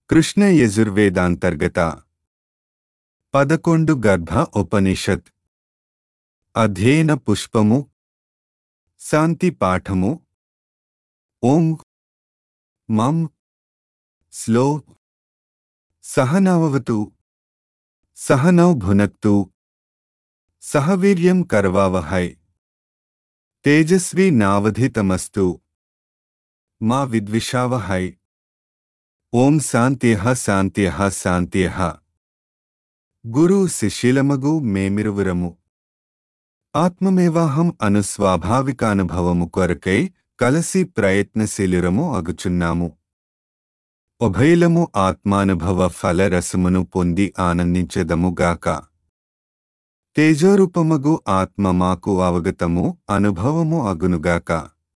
కృష్ణ యజుర్వేదాంతర్గత పదకొండు గర్భ ఉపనిషత్ అధ్యయన పుష్పము శాంతి పాఠము ఓం మం స్లో సహనవతు సహనౌ భునక్తు సహవీర్యం కర్వావహై తేజస్వి నావధితమస్తు మా విద్విషావహై ఓం శాంత్యః శాంత్యః శాంత్యః గురు శిష్యులమగు మేమిరువురము ఆత్మమేవాహం అను స్వాభావికానుభవము కొరకై కలసి ప్రయత్నశీలురము అగుచున్నాము ఉభయలము ఆత్మానుభవ ఫలరసమును పొంది ఆనందించదముగాక తేజోరూపమగు ఆత్మ మాకు అవగతము అనుభవము అగునుగాక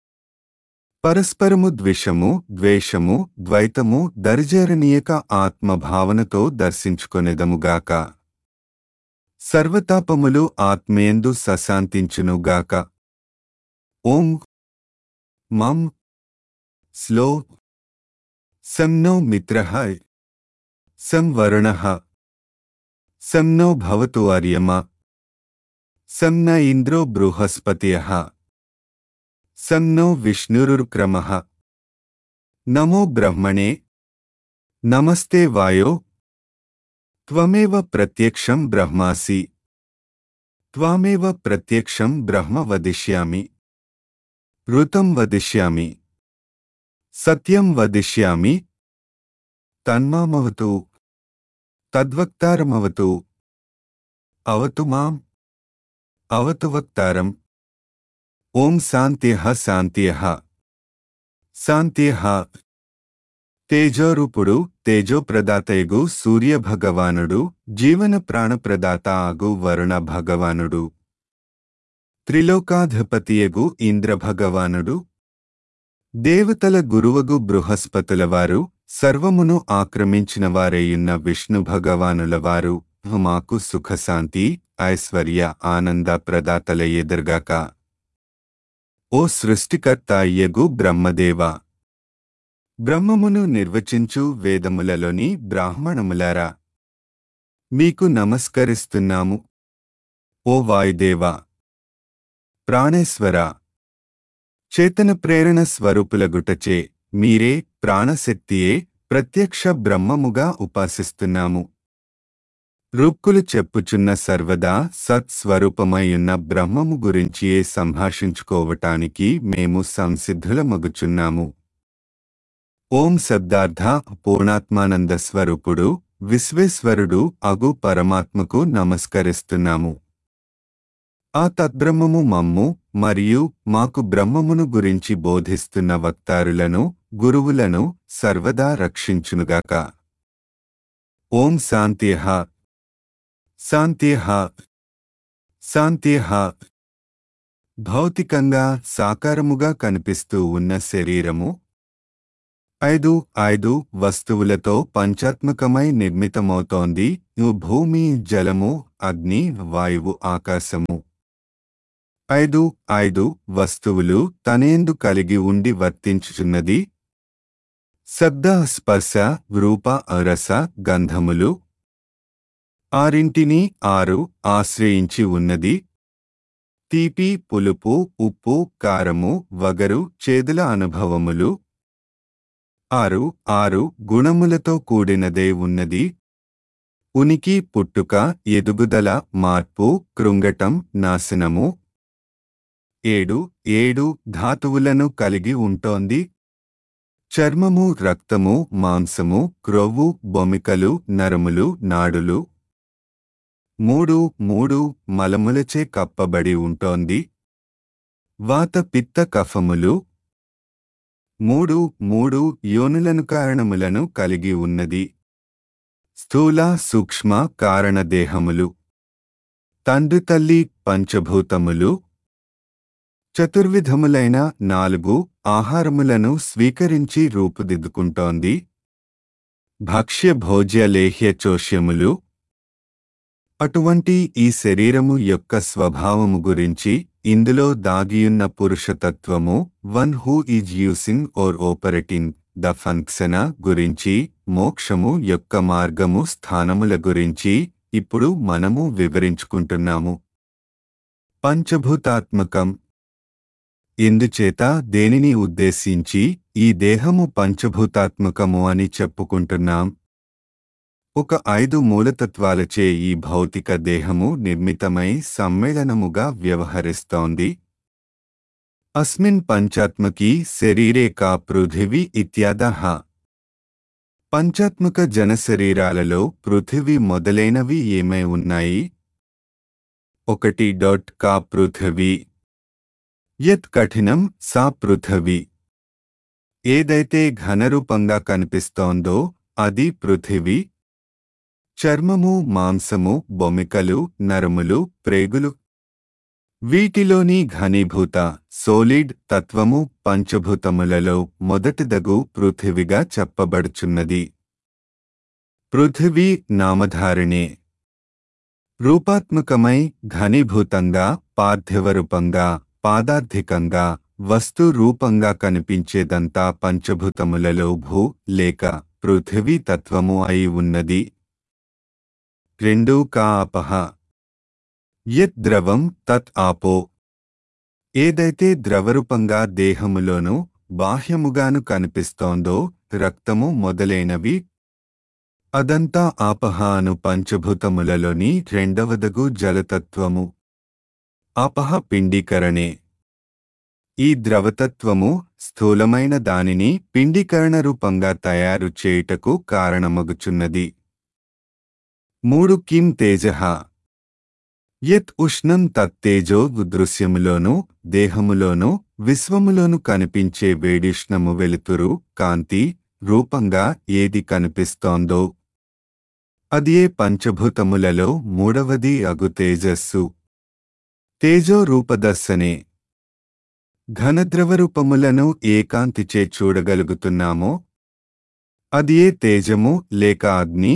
పరస్పరము ద్విషము ద్వేషము ద్వైతము దరిజేరనీయక ఆత్మభావనతో దర్శించుకొనెదముగాక సర్వతాపములు ఆత్మేందు సశాంతించునుగాక ఓం మం స్లో సం నో మిత్రః సం వరుణః సం నో భవతు ఆర్యమ సం న ఇంద్రో బృహస్పతియః సం నో విష్ణురుక్రమః నమో బ్రహ్మణే నమస్తే వాయో త్వమేవ ప్రత్యక్షం బ్రహ్మాసి త్వామేవ ప్రత్యక్షం బ్రహ్మ వదిష్యామి ఋతం వదిష్యామి సత్యం వదిష్యామి తన్మామవతు తద్వక్తారమవతు అవతు మాం అవతు వక్తారం ఓం శాంత్యః శాంత్యః శాంత్యః తేజోరూపుడు తేజోప్రదాతయగు సూర్య భగవానుడు జీవన ప్రాణప్రదాత ఆగు వరుణ భగవానుడు త్రిలోకాధిపతియగు ఇంద్ర భగవానుడు దేవతల గురువగు బృహస్పతుల వారు సర్వమును ఆక్రమించిన వారేయున్న విష్ణు భగవానుల వారు మాకు సుఖశాంతి ఐశ్వర్య ఆనంద ప్రదాతల ఎదుర్గాక ఓ సృష్టికర్త అయ్యగు బ్రహ్మదేవ బ్రహ్మమును నిర్వచించు వేదములలోని బ్రాహ్మణములారా మీకు నమస్కరిస్తున్నాము ఓ వాయుదేవా ప్రాణేశ్వర చేతన ప్రేరణ స్వరూపులగుటచే మీరే ప్రాణశక్తియే ప్రత్యక్ష బ్రహ్మముగా ఉపాసిస్తున్నాము రుక్కులు చెప్పుచున్న సర్వదా సత్స్వరూపమైయున్న బ్రహ్మము గురించియే సంభాషించుకోవటానికి మేము సంసిద్ధులమగుచున్నాము ఓం శబ్దార్థ పూర్ణాత్మానంద స్వరూపుడు విశ్వేశ్వరుడు అగు పరమాత్మకు నమస్కరిస్తున్నాము ఆ తద్బ్రహ్మము మమ్ము మరియు మాకు బ్రహ్మమును గురించి బోధిస్తున్న వక్తారులను గురువులను సర్వదా రక్షించునుగాక ఓం శాంత్యః శాంత్యః శాంత్యః భౌతికంగా సాకారముగా కనిపిస్తూ ఉన్న శరీరము ఐదు ఐదు వస్తువులతో పంచాత్మకమై నిర్మితమవుతోంది భూమి జలము అగ్ని వాయువు ఆకాశము ఐదు ఐదు వస్తువులు తనేందు కలిగి ఉండి వర్తించుచున్నది శబ్ద స్పర్శ రూప రస గంధములు ఆరింటిని ఆరు ఆశ్రయించి ఉన్నది తీపి పులుపు ఉప్పు కారము వగరు చేదుల అనుభవములు ఆరు ఆరు గుణములతో కూడినదే ఉన్నది ఉనికి పుట్టుక ఎదుగుదల మార్పు కృంగటం నాశనము ఏడు ఏడు ధాతువులను కలిగి ఉంటోంది చర్మము రక్తము మాంసము క్రొవ్వు బొమికలు నరములు నాడులు మూడు మూడు మలములచే కప్పబడి ఉంటోంది వాత పిత్త కఫములు మూడు మూడు యోనులను కారణములను కలిగి ఉన్నది స్థూల సూక్ష్మ కారణదేహములు తండ్రి తల్లి పంచభూతములు చతుర్విధములైన నాలుగు ఆహారములను స్వీకరించి రూపుదిద్దుకుంటోంది భక్ష్య భోజ్య లేహ్య చోష్యములు అటువంటి ఈ శరీరము యొక్క స్వభావము గురించి ఇందులో దాగియున్న పురుషతత్వము one who is using or operating the function గురించి మోక్షము యొక్క మార్గము స్థానముల గురించి ఇప్పుడు మనము వివరించుకుంటున్నాము పంచభూతాత్మకం ఇందుచేత దేనిని ఉద్దేశించి ఈ దేహము పంచభూతాత్మకము అని చెప్పుకుంటున్నాం ఒక ఐదు మూలతత్వాలచే ఈ భౌతిక దేహము నిర్మితమై సమ్మేళనముగా వ్యవహరిస్తోంది అస్మిన్ పంచాత్మకి శరీరే కా పృథివీ ఇత్యాదహ పంచాత్మక జనశరీరాలలో పృథివీ మొదలైనవి ఏమై ఉన్నాయి ఒకటి డాట్ కా పృథివీ యత్ కఠినం సా పృథివీ ఏదైతే ఘనరూపంగా కనిపిస్తోందో అది పృథివీ చర్మము మాంసము బొమికలు నరములు ప్రేగులు వీటిలోని ఘనీభూత సోలిడ్ తత్వము పంచభూతములలో మొదటిదగు పృథివిగా చెప్పబడుచున్నది పృథివీ నామధారిణే రూపాత్మకమై ఘనీభూతంగా పార్థివరూపంగా పాదార్థికంగా వస్తు రూపంగా కనిపించేదంతా పంచభూతములలో భూ లేక పృథివీ తత్వము అయి ఉన్నది రెండు కా అపహ యత్ ద్రవం తత్ ఆపో ఏదైతే ద్రవరూపంగా దేహములోను బాహ్యముగాను కనిపిస్తోందో రక్తము మొదలైనవి అదంతా ఆపహ అను పంచభూతములలోని రెండవదగు జలతత్వము ఆపహ పిండీకరణే ఈ ద్రవతత్వము స్థూలమైన దానిని పిండీకరణ రూపంగా తయారు చేయుటకు కారణమగుచున్నది మూడు కిం తేజః యత్ ఉష్ణం తత్తేజో దృశ్యములోను దేహములోను విశ్వములోను కనిపించే వేడిష్ణము వెలుతురు కాంతి రూపంగా ఏది కనిపిస్తోందో అదియే పంచభూతములలో మూడవది అగు తేజస్సు తేజో రూపదర్శనే ఘనద్రవరూపములను ఏ కాంతిచే చూడగలుగుతున్నామో అదియే తేజము లేక అగ్ని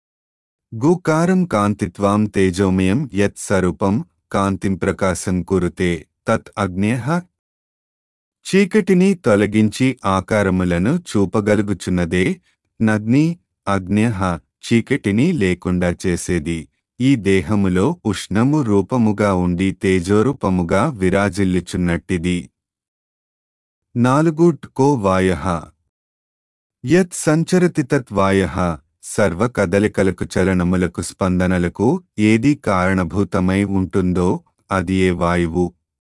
గుకారం కాంతిత్వాం తేజోమయం యత్ స్వరూపం కాంతిం ప్రకాశం కురుతే తత్ అగ్నేహ చీకటిని తొలగించి ఆకారములను చూపగలుగుచున్నదే నగ్ని అగ్నేహ చీకటిని లేకుండా చేసేది ఈ దేహములో ఉష్ణము రూపముగా ఉండి తేజోరూపముగా విరాజిల్లుచున్నట్టిది నాలుగు కో వాయ యత్ సంచరతి తత్ వాయ సర్వ కదలికలకు చలనములకు స్పందనలకు ఏది కారణభూతమై ఉంటుందో అది ఏ వాయువు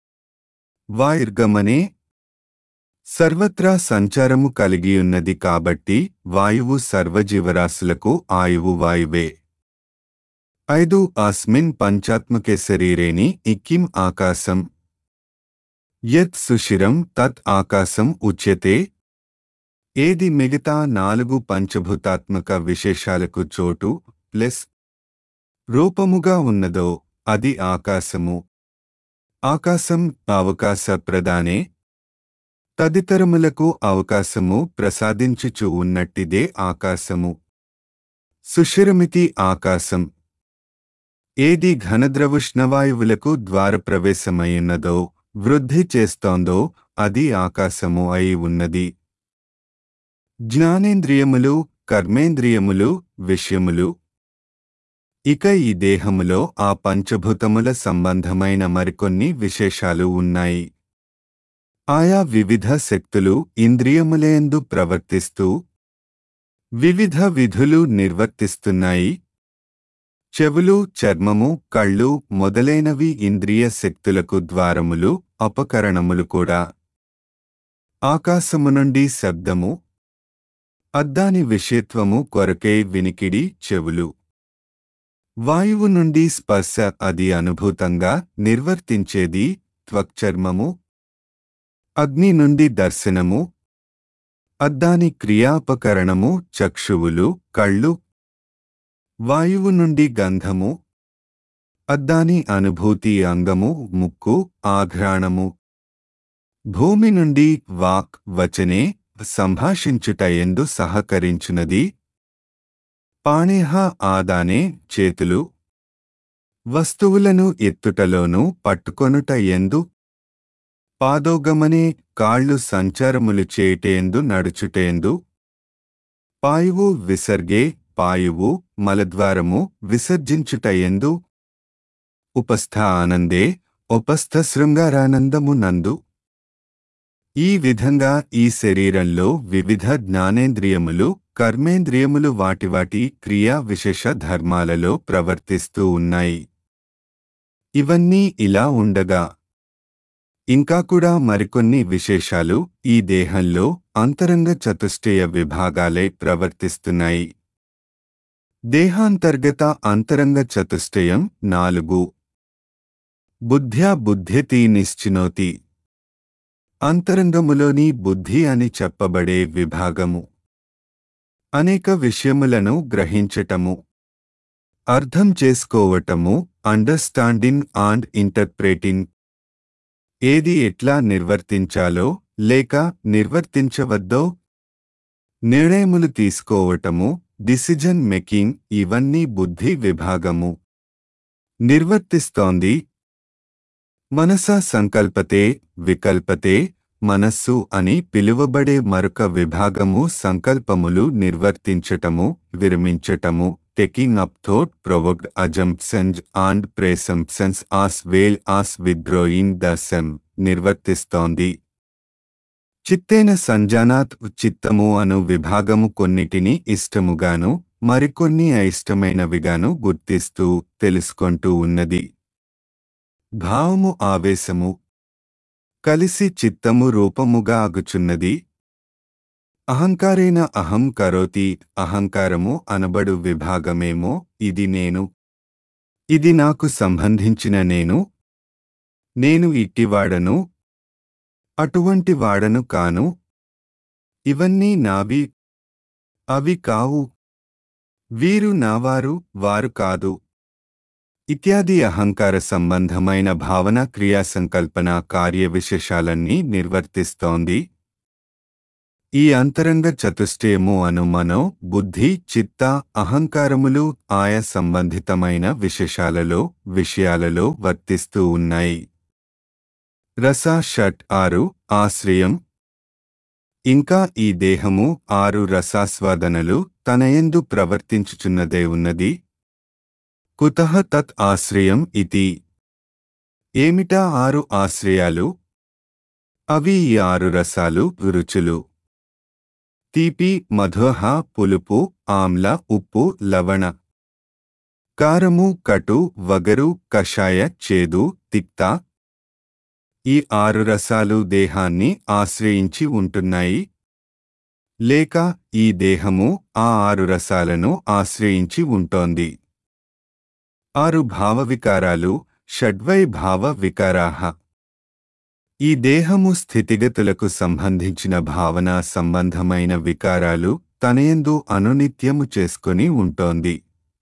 వాయుర్గమనే సర్వత్రా సంచారము కలిగియున్నది కాబట్టి వాయువు సర్వజీవరాశులకు ఆయువు వాయువే ఐదు అస్మిన్ పంచాత్మకే శరీరేని ఇక్కిం ఆకాశం యత్ సుషిరం తత్ ఆకాశం ఉచ్యతే ఏది మిగతా నాలుగు పంచభూతాత్మక విశేషాలకు చోటు ప్లస్ రూపముగా ఉన్నదో అది ఆకాశము ఆకాశం అవకాశ ప్రదానే తదితరములకు అవకాశము ప్రసాదించుచు ఉన్నట్టిదే ఆకాశము సుషిరమితి ఆకాశం ఏది ఘనద్రవుష్ణవాయువులకు ద్వారప్రవేశమైయున్నదో వృద్ధి చేస్తోందో అది ఆకాశము అయి ఉన్నది జ్ఞానేంద్రియములు కర్మేంద్రియములు విషయములు ఇక ఈ దేహములో ఆ పంచభూతముల సంబంధమైన మరికొన్ని విశేషాలు ఉన్నాయి ఆయా వివిధ శక్తులు ఇంద్రియములేందు ప్రవర్తిస్తూ వివిధ విధులు నిర్వర్తిస్తున్నాయి చెవులు చర్మము కళ్ళు మొదలైనవి ఇంద్రియ శక్తులకు ద్వారములు అపకరణములు కూడా ఆకాశము నుండి శబ్దము అద్దాని విషయత్వము కొరకై వినికిడి చెవులు వాయువు నుండి స్పర్శ అది అనుభూతంగా నిర్వర్తించేది త్వక్చర్మము అగ్ని నుండి దర్శనము అద్దాని క్రియాపకరణము చక్షువులు కళ్ళు వాయువు నుండి గంధము అద్దాని అనుభూతి అంగము ముక్కు ఆఘ్రాణము భూమి నుండి వాక్ వచనే సంభాషించుట ఎందు సహకరించునది పాణేహ ఆదానే చేతులు వస్తువులను ఎత్తుటలోనూ పట్టుకొనుట ఎందు పాదోగమనే కాళ్ళు సంచారములు చేయుటేందు నడుచుటేందు పాయువు విసర్గే పాయువు మలద్వారము విసర్జించుటయందు ఉపస్థ ఆనందే ఉపస్థ శృంగారానందము నందు ఈ విధంగా ఈ శరీరంలో వివిధ జ్ఞానేంద్రియములు కర్మేంద్రియములు వాటి వాటి క్రియా విశేష ధర్మాలలో ప్రవర్తిస్తూ ఉన్నాయి ఇవన్నీ ఇలా ఉండగా ఇంకా కూడా మరికొన్ని విశేషాలు ఈ దేహంలో అంతరంగ చతుష్టయ విభాగాలే ప్రవర్తిస్తున్నాయి దేహాంతర్గత అంతరంగ చతుష్టయం నాలుగు బుద్ధ్యా బుద్ధ్యతి నిశ్చినోతి అంతరంగములోని బుద్ధి అని చెప్పబడే విభాగము అనేక విషయములను గ్రహించటము అర్థం చేసుకోవటము అండర్స్టాండింగ్ అండ్ ఇంటర్ప్రేటింగ్ ఏది ఎట్లా నిర్వర్తించాలో లేక నిర్వర్తించవద్దో నిర్ణయములు తీసుకోవటము డిసిజన్ మేకింగ్ ఇవన్నీ బుద్ధి విభాగము నిర్వర్తిస్తోంది మనసా సంకల్పతే వికల్పతే మనస్సు అని పిలువబడే మరొక విభాగము సంకల్పములు నిర్వర్తించటము విరమించటము taking up thought provoked assumptions and presumptions as well as withdrawing the same నిర్వర్తిస్తోంది చిత్తేన సంజానాత్ చిత్తము అను విభాగము కొన్నిటిని ఇష్టముగాను మరికొన్ని అయిష్టమైనవిగాను గుర్తిస్తూ తెలుసుకుంటూ ఉన్నది భావము ఆవేశము కలిసి చిత్తము రూపముగా అగుచున్నది అహంకారేన అహం కరోతి అహంకారము అనబడు విభాగమేమో ఇది నేను ఇది నాకు సంబంధించిన నేను నేను ఇట్టివాడను అటువంటి వాడను కాను ఇవన్నీ నావి అవి కావు వీరు నావారు వారు కాదు ఇత్యాది అహంకార సంబంధమైన భావన క్రియా సంకల్పన కార్య విశేషాలన్నీ నిర్వర్తిస్తోంది ఈ అంతరంగ చతుష్టయము అను మనో బుద్ధి చిత్త అహంకారములు ఆయా సంబంధితమైన విశేషాలలో విషయాలలో వర్తిస్తూ ఉన్నాయి రస షట్ ఆరు ఆశ్రయం ఇంకా ఈ దేహము ఆరు రసాస్వాదనలు తనయందు ప్రవర్తించుచున్నదే ఉన్నది కుతః తత్ ఆశ్రయం ఇతి ఏమిటా ఆరు ఆశ్రయాలు అవి ఈ ఆరు రసాలు రుచులు తీపి మధుహ పులుపు ఆమ్ల ఉప్పు లవణ కారము కటు వగరు కషాయ చేదు తిక్త ఈ ఆరు రసాలు దేహాన్ని ఆశ్రయించి ఉంటున్నాయి లేక ఈ దేహము ఆ ఆరు రసాలను ఆశ్రయించి ఉంటోంది ఆరు భావ వికారాలు షడ్వై భావ వికారాహ ఈ దేహము స్థితిగతులకు సంబంధించిన భావన సంబంధమైన వికారాలు తనయందు అనునిత్యము చేసుకొని ఉంటోంది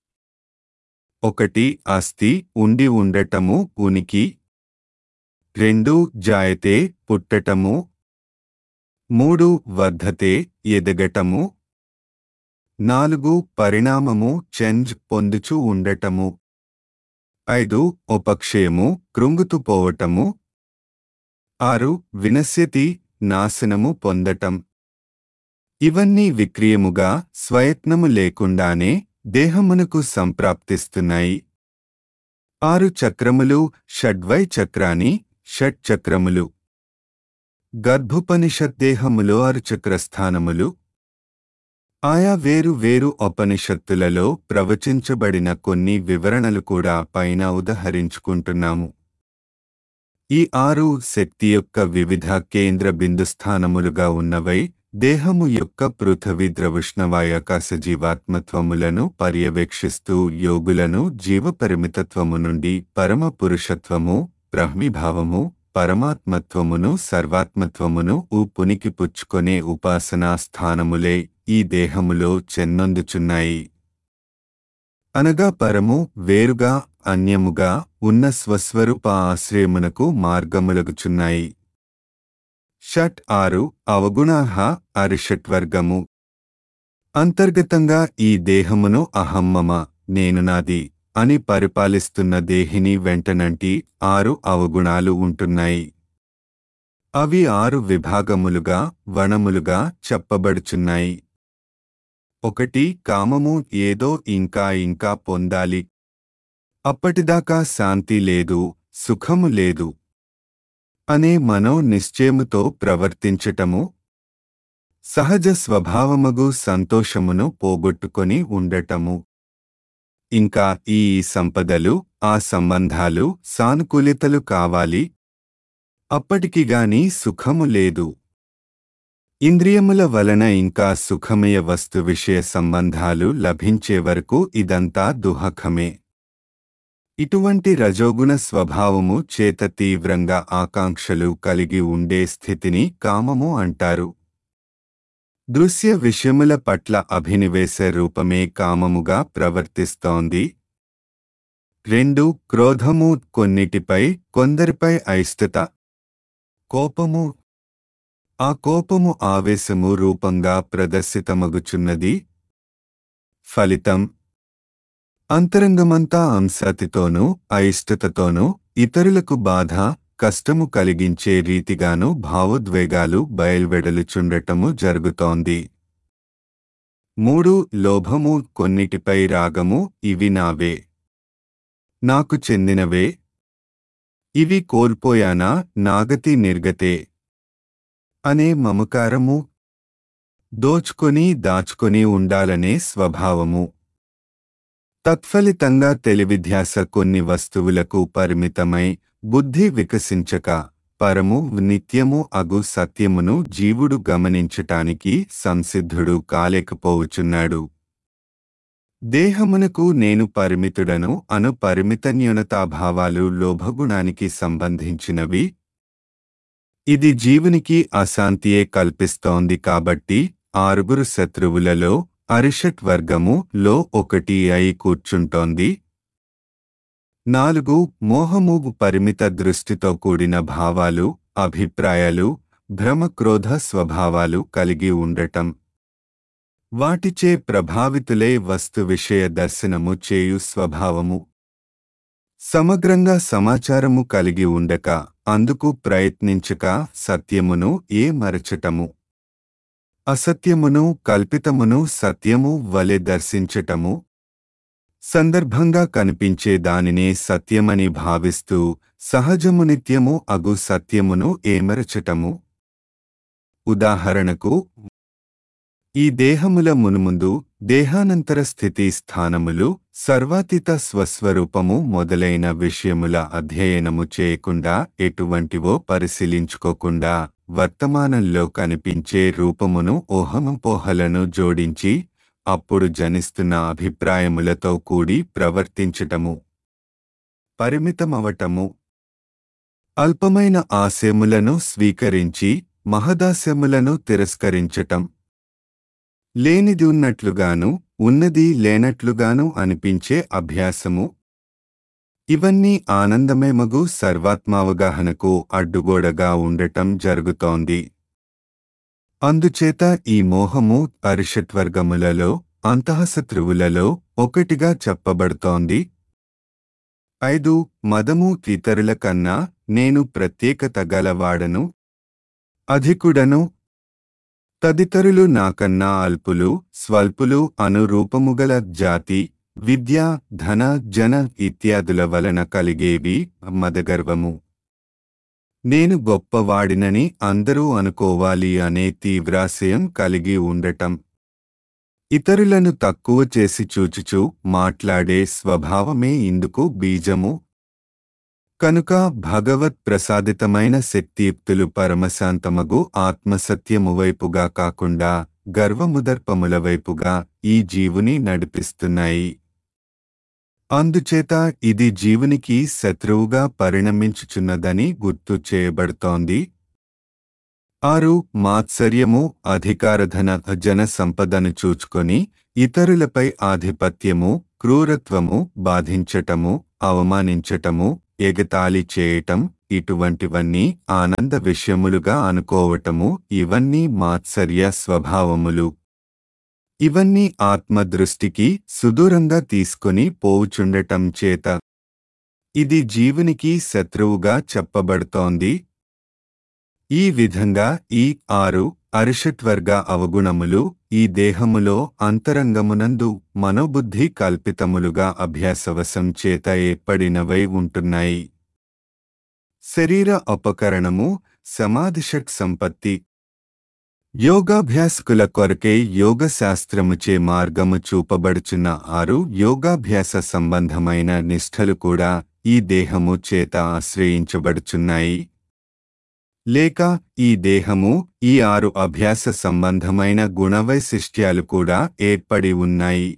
ఒకటి అస్థి ఉండి ఉండటము ఉనికి రెండు జాయతే పుట్టటము మూడు వర్ధతే ఎదగటము నాలుగు పరిణామము చెంజ్ పొందుచూ ఉండటము ఐదు ఉపక్షయము కృంగుతుపోవటము ఆరు వినశ్యతి నాశనము పొందటం ఇవన్నీ విక్రియముగా స్వయత్నము లేకుండానే దేహమునకు సంప్రాప్తిస్తున్నాయి ఆరు చక్రములు షడ్వై చక్రాని షట్ చక్రములు గర్భోపనిషద్దేహములు ఆరు చక్రస్థానములు ఆయా వేరు వేరు ఉపనిషత్తులలో ప్రవచించబడిన కొన్ని వివరణలు కూడా పైన ఉదహరించుకుంటున్నాము ఈ ఆరు శక్తి యొక్క వివిధ కేంద్ర బిందుస్థానములుగా ఉన్నవై దేహము యొక్క పృథవి ద్రవిష్ణవాయాకాశ జీవాత్మత్వములను పర్యవేక్షిస్తూ యోగులను జీవపరిమితత్వము నుండి పరమ పురుషత్వము బ్రహ్మిభావము పరమాత్మత్వమును సర్వాత్మత్వమును ఊపునికి పుచ్చుకొనే ఉపాసనా స్థానములే ఈ దేహములో చెన్నొందుచున్నాయి అనగా పరము వేరుగా అన్యముగా ఉన్న స్వస్వరూప ఆశ్రయమునకు మార్గములగుచున్నాయి షట్ ఆరు అవగుణాహ అరిషట్వర్గము అంతర్గతంగా ఈ దేహమును అహమ్మమ నేను నాది అని పరిపాలిస్తున్న దేహిని వెంటనంటి ఆరు అవగుణాలు ఉంటున్నాయి అవి ఆరు విభాగములుగా వణములుగా చెప్పబడుచున్నాయి ఒకటి కామము ఏదో ఇంకా ఇంకా పొందాలి అప్పటిదాకా శాంతి లేదు సుఖము లేదు అనే మనో నిశ్చయముతో ప్రవర్తించటము సహజ స్వభావమగు సంతోషమును పోగొట్టుకొని ఉండటము ఇంకా ఈ సంపదలు ఆ సంబంధాలు సానుకూలితలు కావాలి అప్పటికిగాని సుఖము లేదు ఇంద్రియముల వలన ఇంకా సుఖమయ వస్తు విషయ సంబంధాలు లభించే వరకు ఇదంతా దుహకమే ఇటువంటి రజోగుణ స్వభావము చేత తీవ్రంగా ఆకాంక్షలు కలిగి ఉండే స్థితిని కామము అంటారు దృశ్య విషయముల పట్ల అభినివేశ రూపమే కామముగా ప్రవర్తిస్తోంది రెండు క్రోధము కొన్నిటిపై కొందరిపై అయిష్టత కోపము ఆ కోపము ఆవేశము రూపంగా ప్రదర్శితమగుచున్నది ఫలితం అంతరంగమంతా అంశతితోనూ అయిష్టతతోనూ ఇతరులకు బాధ కష్టము కలిగించే రీతిగాను భావోద్వేగాలు బయల్వెడలుచుండటము జరుగుతోంది మూడు లోభము కొన్నిటిపై రాగము ఇవి నావే నాకు చెందినవే ఇవి కోల్పోయానా నాగతి నిర్గతే అనే మమకారము దోచుకొని దాచుకొని ఉండాలనే స్వభావము తత్ఫలితంగా తెలివిధ్యాస కొన్ని వస్తువులకు పరిమితమై బుద్ధి వికసించక పరము నిత్యము అగు సత్యమును జీవుడు గమనించటానికి సంసిద్ధుడు కాలేకపోవచున్నాడు దేహమునకు నేను పరిమితుడను అను పరిమిత న్యూనతాభావాలు లోభగుణానికి సంబంధించినవి ఇది జీవునికి అశాంతియే కల్పిస్తోంది కాబట్టి ఆరుగురు శత్రువులలో అరిషట్ వర్గము లో ఒకటి అయి కూర్చుంటోంది నాలుగు మోహము పరిమిత దృష్టితో కూడిన భావాలు అభిప్రాయాలు భ్రమక్రోధ స్వభావాలు కలిగి ఉండటం వాటిచే ప్రభావితులే వస్తు విషయ దర్శనము చేయు స్వభావము సమగ్రంగా సమాచారము కలిగి ఉండక అందుకు ప్రయత్నించక సత్యమును ఏ మరచటము అసత్యమును కల్పితమును సత్యము వలె దర్శించటము సందర్భంగా కనిపించే దానినే సత్యమని భావిస్తూ సహజము నిత్యము అగు సత్యమును ఏమరచటము ఉదాహరణకు ఈ దేహముల మునుముందు దేహానంతర స్థితి స్థానములు సర్వాతీత స్వస్వరూపము మొదలైన విషయముల అధ్యయనము చేయకుండా ఎటువంటివో పరిశీలించుకోకుండా వర్తమానంలో కనిపించే రూపమును ఊహమపోహలను జోడించి అప్పుడు జనిస్తున్న అభిప్రాయములతో కూడి ప్రవర్తించటము పరిమితమవటము అల్పమైన ఆశయములను స్వీకరించి మహదాశయములను తిరస్కరించటం లేనిది ఉన్నట్లుగాను ఉన్నది లేనట్లుగాను అనిపించే అభ్యాసము ఇవన్నీ ఆనందమేమగు సర్వాత్మావగాహనకు అడ్డుగోడగా ఉండటం జరుగుతోంది అందుచేత ఈ మోహము పరిషత్వర్గములలో అంతఃశత్రువులలో ఒకటిగా చెప్పబడుతోంది ఐదు మదము ఇతరుల కన్నా నేను ప్రత్యేకత గలవాడను అధికుడను తదితరులు నాకన్నా అల్పులు స్వల్పులు అను రూపముగల జాతి విద్య ధన జన ఇత్యాదుల వలన కలిగేవి మదగర్వము నేను గొప్పవాడినని అందరూ అనుకోవాలి అనే తీవ్రాశయం కలిగి ఉండటం ఇతరులను తక్కువ చేసి చూచుచూ మాట్లాడే స్వభావమే ఇందుకు బీజము కనుక భగవత్ ప్రసాదితమైన శక్తియుక్తులు పరమశాంతమగు ఆత్మసత్యము వైపుగా కాకుండా గర్వముదర్పముల వైపుగా ఈ జీవుని నడిపిస్తున్నాయి అందుచేత ఇది జీవునికి శత్రువుగా పరిణమించుచున్నదని గుర్తు చేయబడుతోంది ఆరు మాత్సర్యము అధికారధన జన సంపదను చూచుకొని ఇతరులపై ఆధిపత్యము క్రూరత్వము బాధించటము అవమానించటము ఎగతాళి చేయటం ఇటువంటివన్నీ ఆనంద విషయములుగా అనుకోవటము ఇవన్నీ మాత్సర్య స్వభావములు ఇవన్నీ ఆత్మదృష్టికి సుదూరంగా తీసుకొని పోవుచుండటం చేత ఇది జీవునికి శత్రువుగా చెప్పబడుతోంది ఈ విధంగా ఈ ఆరు అరిషట్వర్గ అవగుణములు ఈ దేహములో అంతరంగమునందు మనోబుద్ధి కల్పితములుగా అభ్యాసవశం చేత ఏర్పడినవై ఉంటున్నాయి శరీర ఉపకరణము సమాధిషట్ సంపత్తి యోగాభ్యాసకుల కొరకే యోగ శాస్త్రముచే మార్గము చూపబడుచున్న ఆరు యోగాభ్యాస సంబంధమైన నిష్ఠలు కూడా ఈ దేహము చేత ఆశ్రయించబడుచున్నాయి లేక ఈ దేహము ఈ ఆరు అభ్యాస సంబంధమైన గుణవైశిష్ట్యాలు కూడా ఏర్పడి ఉన్నాయి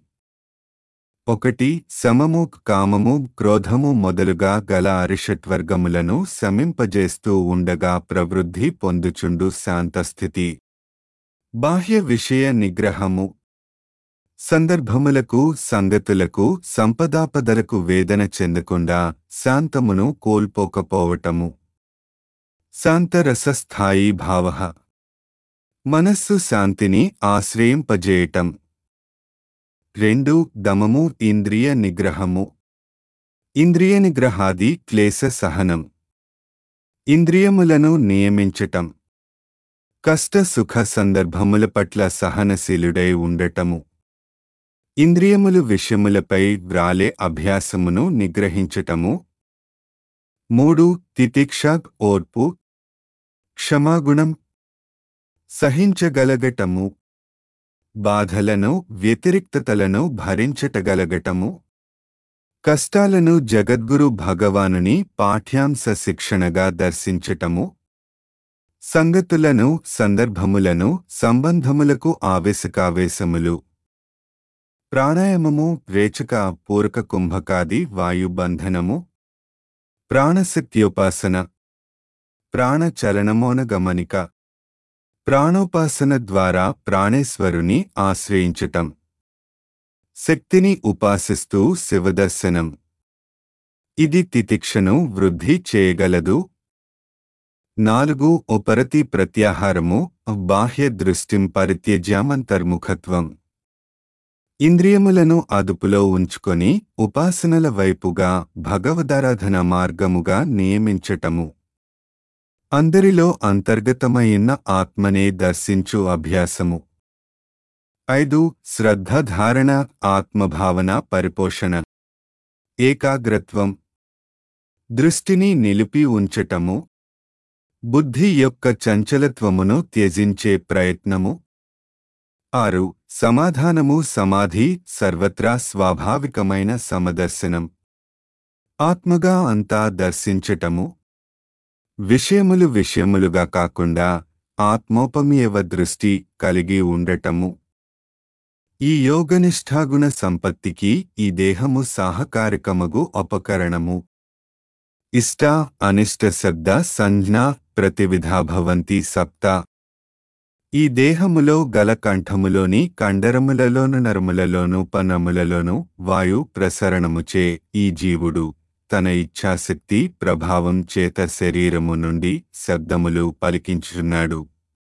ఒకటి సమము కామము క్రోధము మొదలుగా గల అరిషట్వర్గములను శమింపజేస్తూ ఉండగా ప్రవృద్ధి పొందుచుండు శాంతస్థితి బాహ్య విషయ నిగ్రహము సందర్భములకు సంగతులకు సంపదాపదలకు వేదన చెందకుండా శాంతమును కోల్పోకపోవటము శాంతరసస్థాయి భావ మనస్సు శాంతిని ఆశ్రయింపజేయటం రెండు దమము ఇంద్రియ నిగ్రహము ఇంద్రియ నిగ్రహాది క్లేశ సహనం ఇంద్రియములను నియమించటం కష్ట సుఖ సందర్భముల పట్ల సహనశీలుడై ఉండటము ఇంద్రియములు విషయములపై వ్రాలే అభ్యాసమును నిగ్రహించటము మూడు తితిక్ష ఓర్పు క్షమాగుణం సహించగలగటము బాధలను వ్యతిరిక్తతలను భరించటగలగటము కష్టాలను జగద్గురు భగవానుని పాఠ్యాంశ శిక్షణగా దర్శించటము సంగతులను సందర్భములను సంబంధములకు ఆవేశకావేశములు ప్రాణాయామము రేచక పూరక కుంభకాది వాయుబంధనము ప్రాణశక్త్యోపాసన ప్రాణచలనమోన గమనిక ప్రాణోపాసన ద్వారా ప్రాణేశ్వరుని ఆశ్రయించటం శక్తిని ఉపాసిస్తూ శివదర్శనం ఇది తితిక్షను వృద్ధి చేయగలదు నాలుగు ఉపరతి ప్రత్యాహారము బాహ్య దృష్టిం పరిత్యజ్యామంతర్ముఖత్వం ఇంద్రియములను అదుపులో ఉంచుకొని ఉపాసనల వైపుగా భగవదారాధన మార్గముగా నియమించటము అందరిలో అంతర్గతమైన ఆత్మనే దర్శించు అభ్యాసము ఐదు శ్రద్ధధారణ ఆత్మభావన పరిపోషణ ఏకాగ్రత్వం దృష్టిని నిలిపి ఉంచటము బుద్ధి యొక్క చంచలత్వమును త్యజించే ప్రయత్నము ఆరు సమాధానము సమాధి సర్వత్రా స్వాభావికమైన సమదర్శనం ఆత్మగా అంతా దర్శించటము విషయములు విషయములుగా కాకుండా ఆత్మోపమేవ దృష్టి కలిగి ఉండటము ఈ యోగనిష్ఠాగుణ సంపత్తికి ఈ దేహము సాహకారికమగు ఉపకరణము ఇష్ట అనిష్ట శబ్ద సంజ్ఞా ప్రతివిధా భవంతి సప్త ఈ దేహములో గల కంఠములోని కండరములలోను నరములలోను పనములలోను వాయు ప్రసరణముచే ఈ జీవుడు తన ఇచ్ఛాశక్తి ప్రభావం చేత శరీరము నుండి శబ్దములు పలికించుచున్నాడు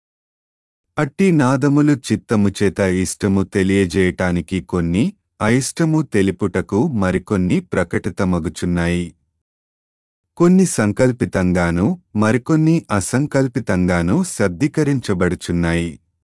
అట్టి నాదములు చిత్తము చేత ఇష్టము తెలియజేయటానికి కొన్ని అయిష్టము తెలుపుటకు మరికొన్ని ప్రకటితమగుచున్నాయి కొన్ని సంకల్పితంగాను మరికొన్ని అసంకల్పితంగాను శబ్దీకరించబడుచున్నాయి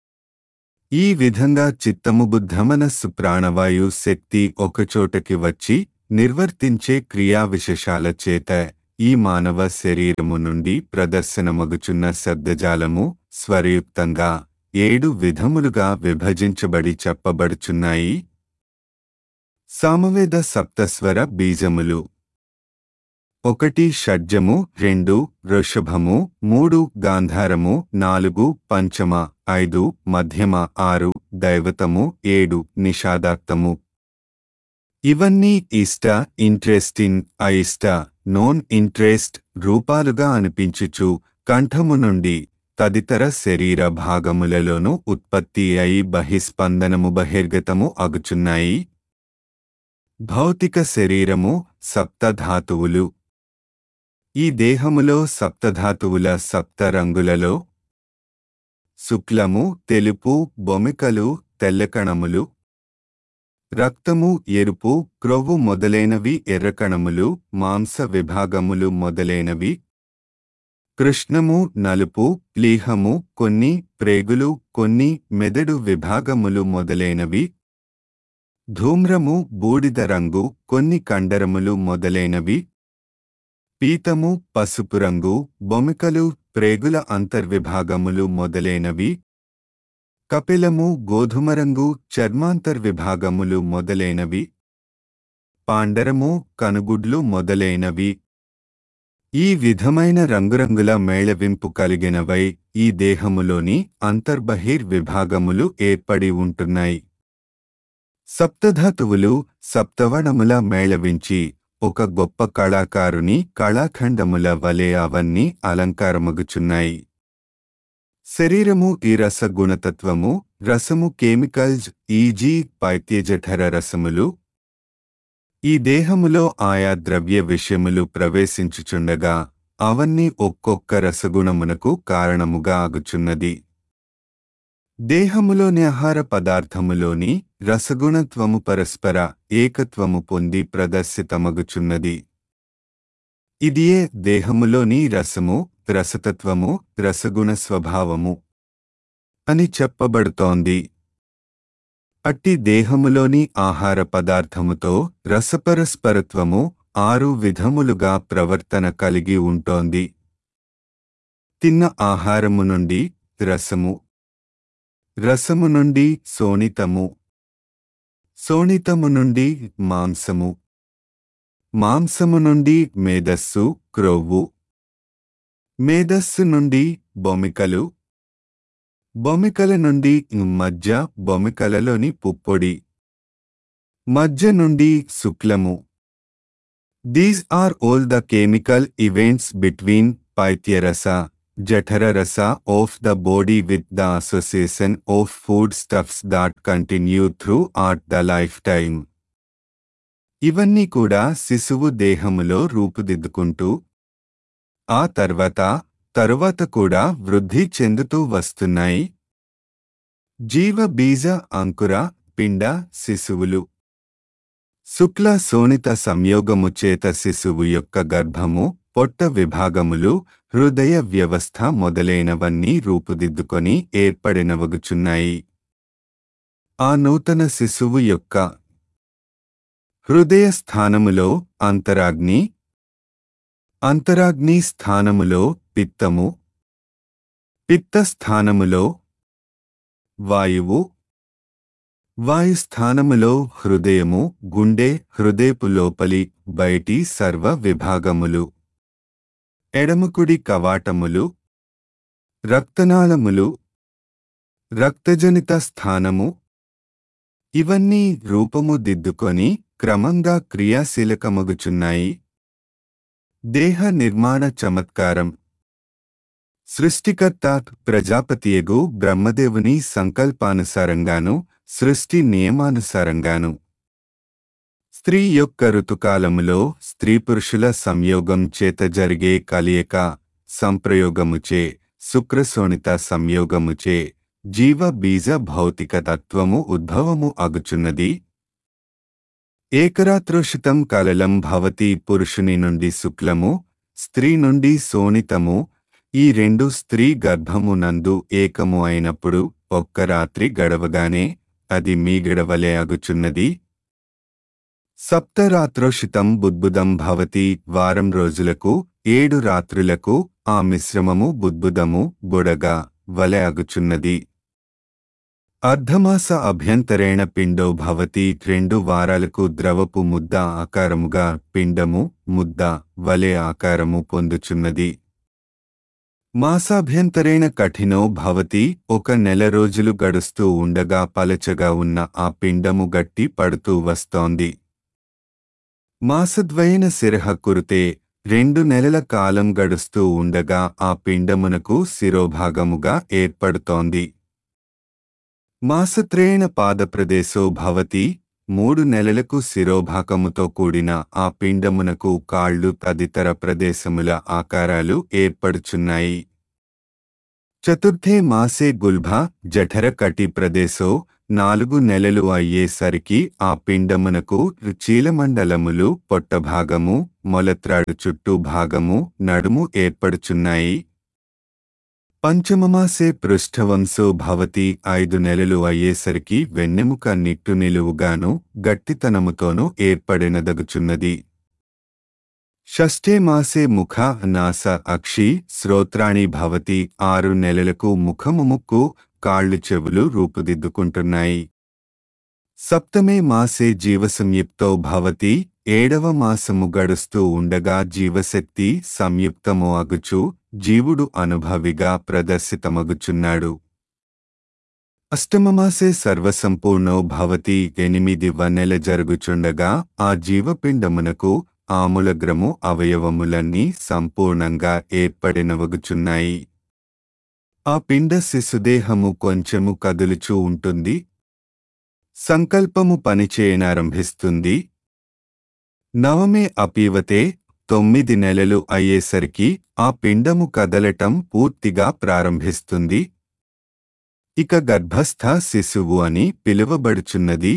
ఈ విధంగా చిత్తము బుద్ధమనస్సు ప్రాణవాయు శక్తి ఒకచోటకి వచ్చి నిర్వర్తించే క్రియా విశేషాల చేత ఈ మానవ శరీరము నుండి ప్రదర్శనమగుచున్న శబ్దజాలము స్వరయుక్తంగా ఏడు విధములుగా విభజించబడి చెప్పబడుచున్నాయి సామవేద సప్తస్వర బీజములు ఒకటి షడ్జము రెండు వృషభము మూడు గాంధారము నాలుగు పంచమ ఐదు మధ్యమ ఆరు దైవతము ఏడు నిషాదాక్తము ఇవన్నీ ఇష్ట ఇంట్రెస్టింగ్ అయిష్ట నోన్ ఇంట్రెస్ట్ రూపాలుగా అనిపించుచు కంఠము నుండి తదితర శరీర భాగములలోనూ ఉత్పత్తి అయి బహిస్పందనము బహిర్గతము అగుచున్నాయి భౌతిక శరీరము సప్తధాతువులు ఈ దేహములో సప్తధాతువుల సప్త రంగులలో శుక్లము తెలుపు బొమికలు తెల్లకణములు రక్తము ఎరుపు క్రొవ్వు మొదలైనవి ఎర్రకణములు మాంస విభాగములు మొదలైనవి కృష్ణము నలుపు ప్లీహము కొన్ని ప్రేగులు కొన్ని మెదడు విభాగములు మొదలైనవి ధూమ్రము బూడిద రంగు కొన్ని కండరములు మొదలైనవి పీతము పసుపు రంగు బొమికలు ప్రేగుల అంతర్విభాగములు మొదలైనవి కపిలము గోధుమరంగు చర్మాంతర్విభాగములు మొదలైనవి పాండరము కనుగుడ్లు మొదలైనవి ఈ విధమైన రంగురంగుల మేళవింపు కలిగినవై ఈ దేహములోని అంతర్బహిర్ విభాగములు ఏర్పడి ఉంటున్నాయి సప్తధాతువులు సప్తవణముల మేళవించి ఒక గొప్ప కళాకారుని కళాఖండముల వలె అవన్నీ అలంకారమగుచున్నాయి శరీరము ఈ రస గుణతత్వము రసము కెమికల్స్ ఈజీ పైత్యజఠర రసములు ఈ దేహములో ఆయా ద్రవ్య విషయములు ప్రవేశించుచుండగా అవన్నీ ఒక్కొక్క రసగుణమునకు కారణముగా ఆగుచున్నది దేహములోని ఆహార పదార్థములోని రసగుణత్వము పరస్పర ఏకత్వము పొంది ప్రదర్శితమగుచున్నది ఇదియే దేహములోని రసము రసతత్వము రసగుణ స్వభావము అని చెప్పబడుతోంది అట్టి దేహములోని ఆహార పదార్థముతో రసపరస్పరత్వము ఆరు విధములుగా ప్రవర్తన కలిగి ఉంటోంది తిన్న ఆహారము నుండి రసము రసము నుండి సోనితము సోనితము నుండి మాంసము మాంసము నుండి మేధస్సు క్రొవ్వు మేధస్సు నుండి బొమికలు బొమికల నుండి మజ్జ బొమికలలోని పుప్పొడి మజ్జ నుండి శుక్లము these are all the chemical events between పైత్యరస జఠరరస of the body with the association of foodstuffs that continue throughout the lifetime ఇవన్నీ కూడా శిశువు దేహములో రూపుదిద్దుకుంటూ ఆ తర్వాత తరువాత కూడా వృద్ధి చెందుతూ వస్తున్నాయి జీవ బీజ అంకుర పిండ శిశువులు శుక్ల సోనిత సంయోగము చేత శిశువు యొక్క గర్భము పొట్ట విభాగములు హృదయ వ్యవస్థ మొదలైనవన్నీ రూపుదిద్దుకొని ఏర్పడినవగుచున్నాయి ఆ నూతన శిశువు యొక్క హృదయ స్థానములో అంతరాగ్ని అంతరాగ్ని స్థానములో పిత్తము పిత్త స్థానములో వాయువు వాయుస్థానములో హృదయము గుండె హృదయపు లోపలి బయటి సర్వ విభాగములు ఎడమకుడి కవాటములు రక్తనాళములు రక్తజనిత స్థానము ఇవన్నీ రూపము దిద్దుకొని క్రమంగా క్రియాశీలకమగుచున్నాయి దేహ నిర్మాణ చమత్కారం సృష్టికర్త ప్రజాపతియగు బ్రహ్మదేవుని సంకల్పానుసారంగాను సృష్టి నియమానుసారంగాను స్త్రీ యొక్క ఋతుకాలములో స్త్రీ పురుషుల సంయోగం చేత జరిగే కలియక సంప్రయోగముచే శుక్రశోణిత సంయోగముచే జీవ బీజ భౌతిక తత్వము ఉద్భవము అగుచున్నది ఏకరాత్రోషితం కలలం భవతి పురుషుని నుండి శుక్లము స్త్రీ నుండి సోనితము ఈ రెండు స్త్రీ గర్భము నందు ఏకము అయినప్పుడు ఒక్క రాత్రి గడవగానే అది మీగడవలే అగుచున్నది సప్తరాత్రోషితం బుద్బుదం భవతి వారం రోజులకు ఏడు రాత్రులకు ఆ మిశ్రమము బుద్బుదము బుడగా వలె అగుచున్నది అర్ధమాస అభ్యంతరేణ పిండో భవతి రెండు వారాలకు ద్రవపు ముద్ద ఆకారముగా పిండము ముద్ద వలె ఆకారము పొందుచున్నది మాసాభ్యంతరేణ కఠినో భవతి ఒక నెల రోజులు గడుస్తూ ఉండగా పలచగా ఉన్న ఆ పిండము గట్టి పడుతూ వస్తోంది మాసద్వయన శిరహ కురుతే రెండు నెలల కాలం గడుస్తూ ఉండగా ఆ పిండమునకు శిరోభాగముగా ఏర్పడుతోంది మాసత్రేణ పాదప్రదేశో భవతి మూడు నెలలకు శిరోభాగముతో కూడిన ఆ పిండమునకు కాళ్ళు తదితర ప్రదేశముల ఆకారాలు ఏర్పడుచున్నాయి చతుర్థే మాసే గుల్భ జఠర కటి ప్రదేశో నాలుగు నెలలు అయ్యేసరికి ఆ పిండమునకు చీలమండలములు పొట్టభాగము మొలత్రాడు చుట్టూ భాగము నడుము ఏర్పడుచున్నాయి పంచమమాసే పృష్ఠవంశో భవతి ఐదు నెలలు అయ్యేసరికి వెన్నెముక నిట్టు నిలువుగాను గట్టితనముతోనూ ఏర్పడినదగుచున్నది షష్ఠే మాసే ముఖ నాస అక్షి శ్రోత్రాణి భవతి ఆరు నెలలకు ముఖము ముక్కు కాళ్ళు చెవులు రూపుదిద్దుకుంటున్నాయి సప్తమే మాసే జీవసంయుక్తో భవతి ఏడవ మాసము గడుస్తూ ఉండగా జీవశక్తి సంయుక్తము అగుచు జీవుడు అనుభవిగా ప్రదర్శితమగుచున్నాడు అష్టమమాసే సర్వసంపూర్ణో భవతి ఎనిమిది వన్నెల జరుగుచుండగా ఆ జీవపిండమునకు ఆములగ్రము అవయవములన్నీ సంపూర్ణంగా ఏర్పడినవగుచున్నాయి ఆ పిండ శిశుదేహము కొంచెము కదులుచూ ఉంటుంది సంకల్పము పనిచేయనారంభిస్తుంది నవమే అపీవతే తొమ్మిది నెలలు అయ్యేసరికి ఆ పిండము కదలటం పూర్తిగా ప్రారంభిస్తుంది ఇక గర్భస్థ శిశువు అని పిలువబడుచున్నది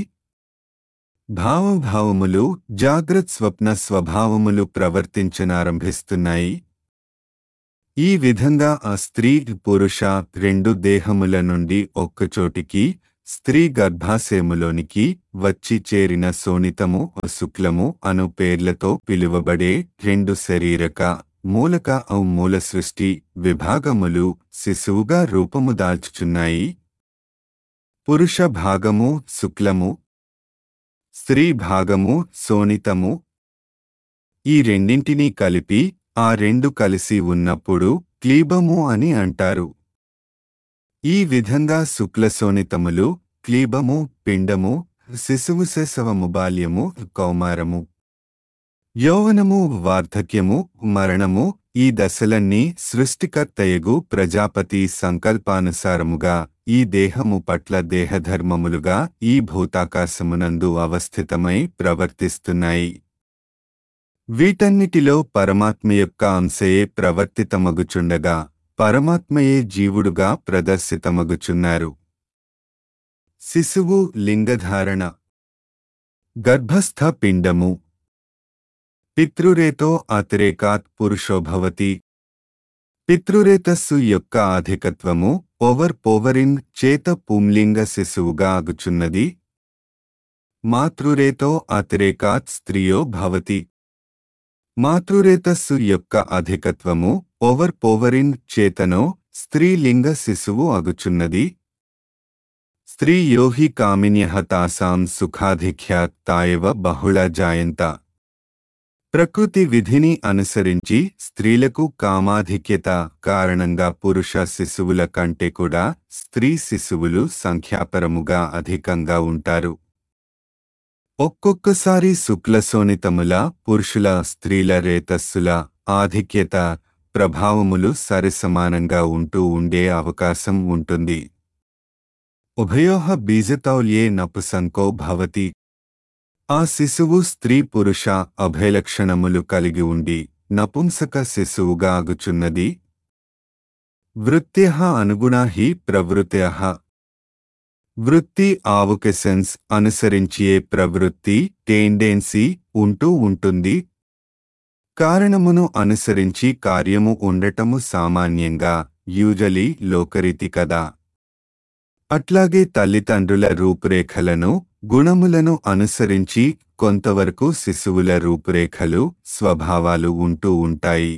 భావభావములు జాగ్రత్ స్వప్న స్వభావములు ప్రవర్తించనారంభిస్తున్నాయి ఈ విధంగా ఆ స్త్రీ పురుష రెండు దేహముల నుండి ఒక్కచోటికి స్త్రీ గర్భాశయములోనికి వచ్చి చేరిన సోనితము శుక్లము అను పేర్లతో పిలువబడే రెండు శరీరక మూలక ఔ మూల సృష్టి విభాగములు శిశువుగా రూపము దాల్చుచున్నాయి పురుష భాగము శుక్లము స్త్రీ భాగము సోనితము ఈ రెండింటినీ కలిపి ఆ రెండు కలిసి ఉన్నప్పుడు క్లీబము అని అంటారు ఈ విధంగా శుక్లశోణితములు క్లీబము పిండము శిశువు శశవము బాల్యము కౌమారము యౌవనము వార్ధక్యము మరణము ఈ దశలన్నీ సృష్టికర్తయగు ప్రజాపతి సంకల్పానుసారముగా ఈ దేహము పట్ల దేహధర్మములుగా ఈ భూతాకాశమునందు అవస్థితమై ప్రవర్తిస్తున్నాయి వీటన్నిటిలో పరమాత్మ యొక్క అంశయే ప్రవర్తితమగుచుండగా పరమాత్మయే జీవుడుగా ప్రదర్శితమగుచున్నారు శిశువు లింగధారణ గర్భస్థ పిండము పితృరేతో అతిరేకాత్ పురుషోభవతి పితృరేతస్సు యొక్క అధికత్వము ఓవర్ పోవరిన్ చేత పుంలింగ శిశువుగా అగుచున్నది మాతృరేతో అతిరేకాత్ స్త్రియో భవతి మాతృరేతస్సు యొక్క అధికత్వము ఓవర్ పోవరిన్ చేతనో స్త్రీలింగ శిశువు అగుచున్నది స్త్రీ యోహి కామిన్య తాసాం సుఖాధిక్యాత్ తాయవ బహుళ జాయంత ప్రకృతి విధిని అనుసరించి స్త్రీలకు కామాధిక్యత కారణంగా పురుష శిశువుల కంటే కూడా స్త్రీ శిశువులు సంఖ్యాపరముగా అధికంగా ఉంటారు ఒక్కొక్కసారి శుక్లశోణితముల పురుషుల స్త్రీల రేతస్సుల ఆధిక్యత ప్రభావములు సరిసమానంగా ఉంటూ ఉండే అవకాశం ఉంటుంది ఉభయోహ బీజతౌల్యే నపుసంకో భవతి ఆ శిశువు స్త్రీ పురుష అభయలక్షణములు కలిగి ఉండి నపుంసక శిశువుగా అగుచున్నది వృత్త్య అనుగుణా హి ప్రవృత్య వృత్తి ఆవుకెసెన్స్ అనుసరించియే ప్రవృత్తి టెండెన్సీ ఉంటూ ఉంటుంది కారణమును అనుసరించి కార్యము ఉండటము సామాన్యంగా యూజలీ లోకరీతి కదా అట్లాగే తల్లిదండ్రుల రూపురేఖలను గుణములను అనుసరించి కొంతవరకు శిశువుల రూపురేఖలు స్వభావాలు ఉంటూ ఉంటాయి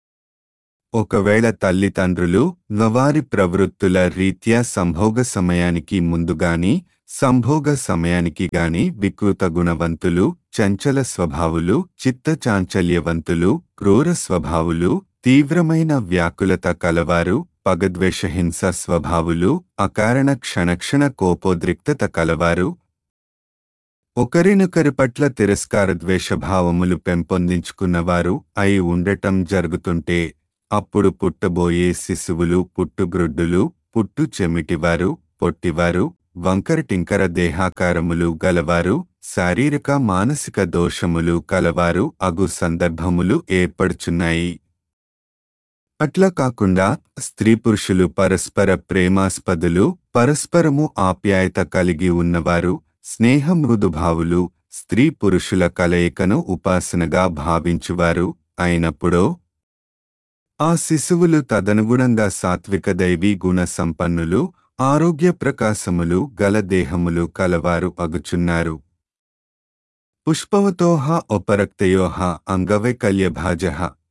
ఒకవేళ తల్లిదండ్రులు వారి ప్రవృత్తుల రీత్యా సంభోగ సమయానికి ముందుగాని సంభోగ సమయానికి గాని వికృత గుణవంతులు చంచల స్వభావులు చిత్తచాంచల్యవంతులు క్రూర స్వభావులు తీవ్రమైన వ్యాకులత కలవారు పగద్వేషహింస స్వభావులు అకారణ క్షణక్షణ కోపోద్రిక్తత కలవారు ఒకరినొకరి పట్ల తిరస్కార ద్వేషభావములు పెంపొందించుకున్నవారు అయి ఉండటం జరుగుతుంటే అప్పుడు పుట్టబోయే శిశువులు పుట్టుగ్రుడ్డులు పుట్టు చెమిటివారు పొట్టివారు వంకరటింకర దేహాకారములు గలవారు శారీరక మానసిక దోషములు కలవారు అగు సందర్భములు ఏర్పడుచున్నాయి అట్లా కాకుండా స్త్రీ పురుషులు పరస్పర ప్రేమాస్పదులు పరస్పరము ఆప్యాయత కలిగి ఉన్నవారు స్నేహ మృదుభావులు స్త్రీ పురుషుల కలయికను ఉపాసనగా భావించువారు అయినప్పుడో ఆ శిశువులు తదనుగుణంగా సాత్విక దైవీ గుణ సంపన్నులు ఆరోగ్య ప్రకాశములు గల దేహములు కలవారు అగుచున్నారు పుష్పవతోహ ఉపరక్తయోహ అంగవైకల్యభాజ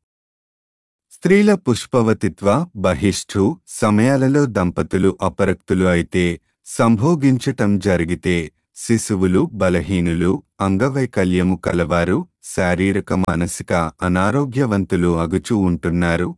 స్త్రీల పుష్పవతిత్వ బహిష్ఠు సమయాలలో దంపతులు అపరక్తులు అయితే సంభోగించటం జరిగితే శిశువులు బలహీనులు అంగవైకల్యము కలవారు శారీరక మానసిక అనారోగ్యవంతులు అగుచూ ఉంటున్నారు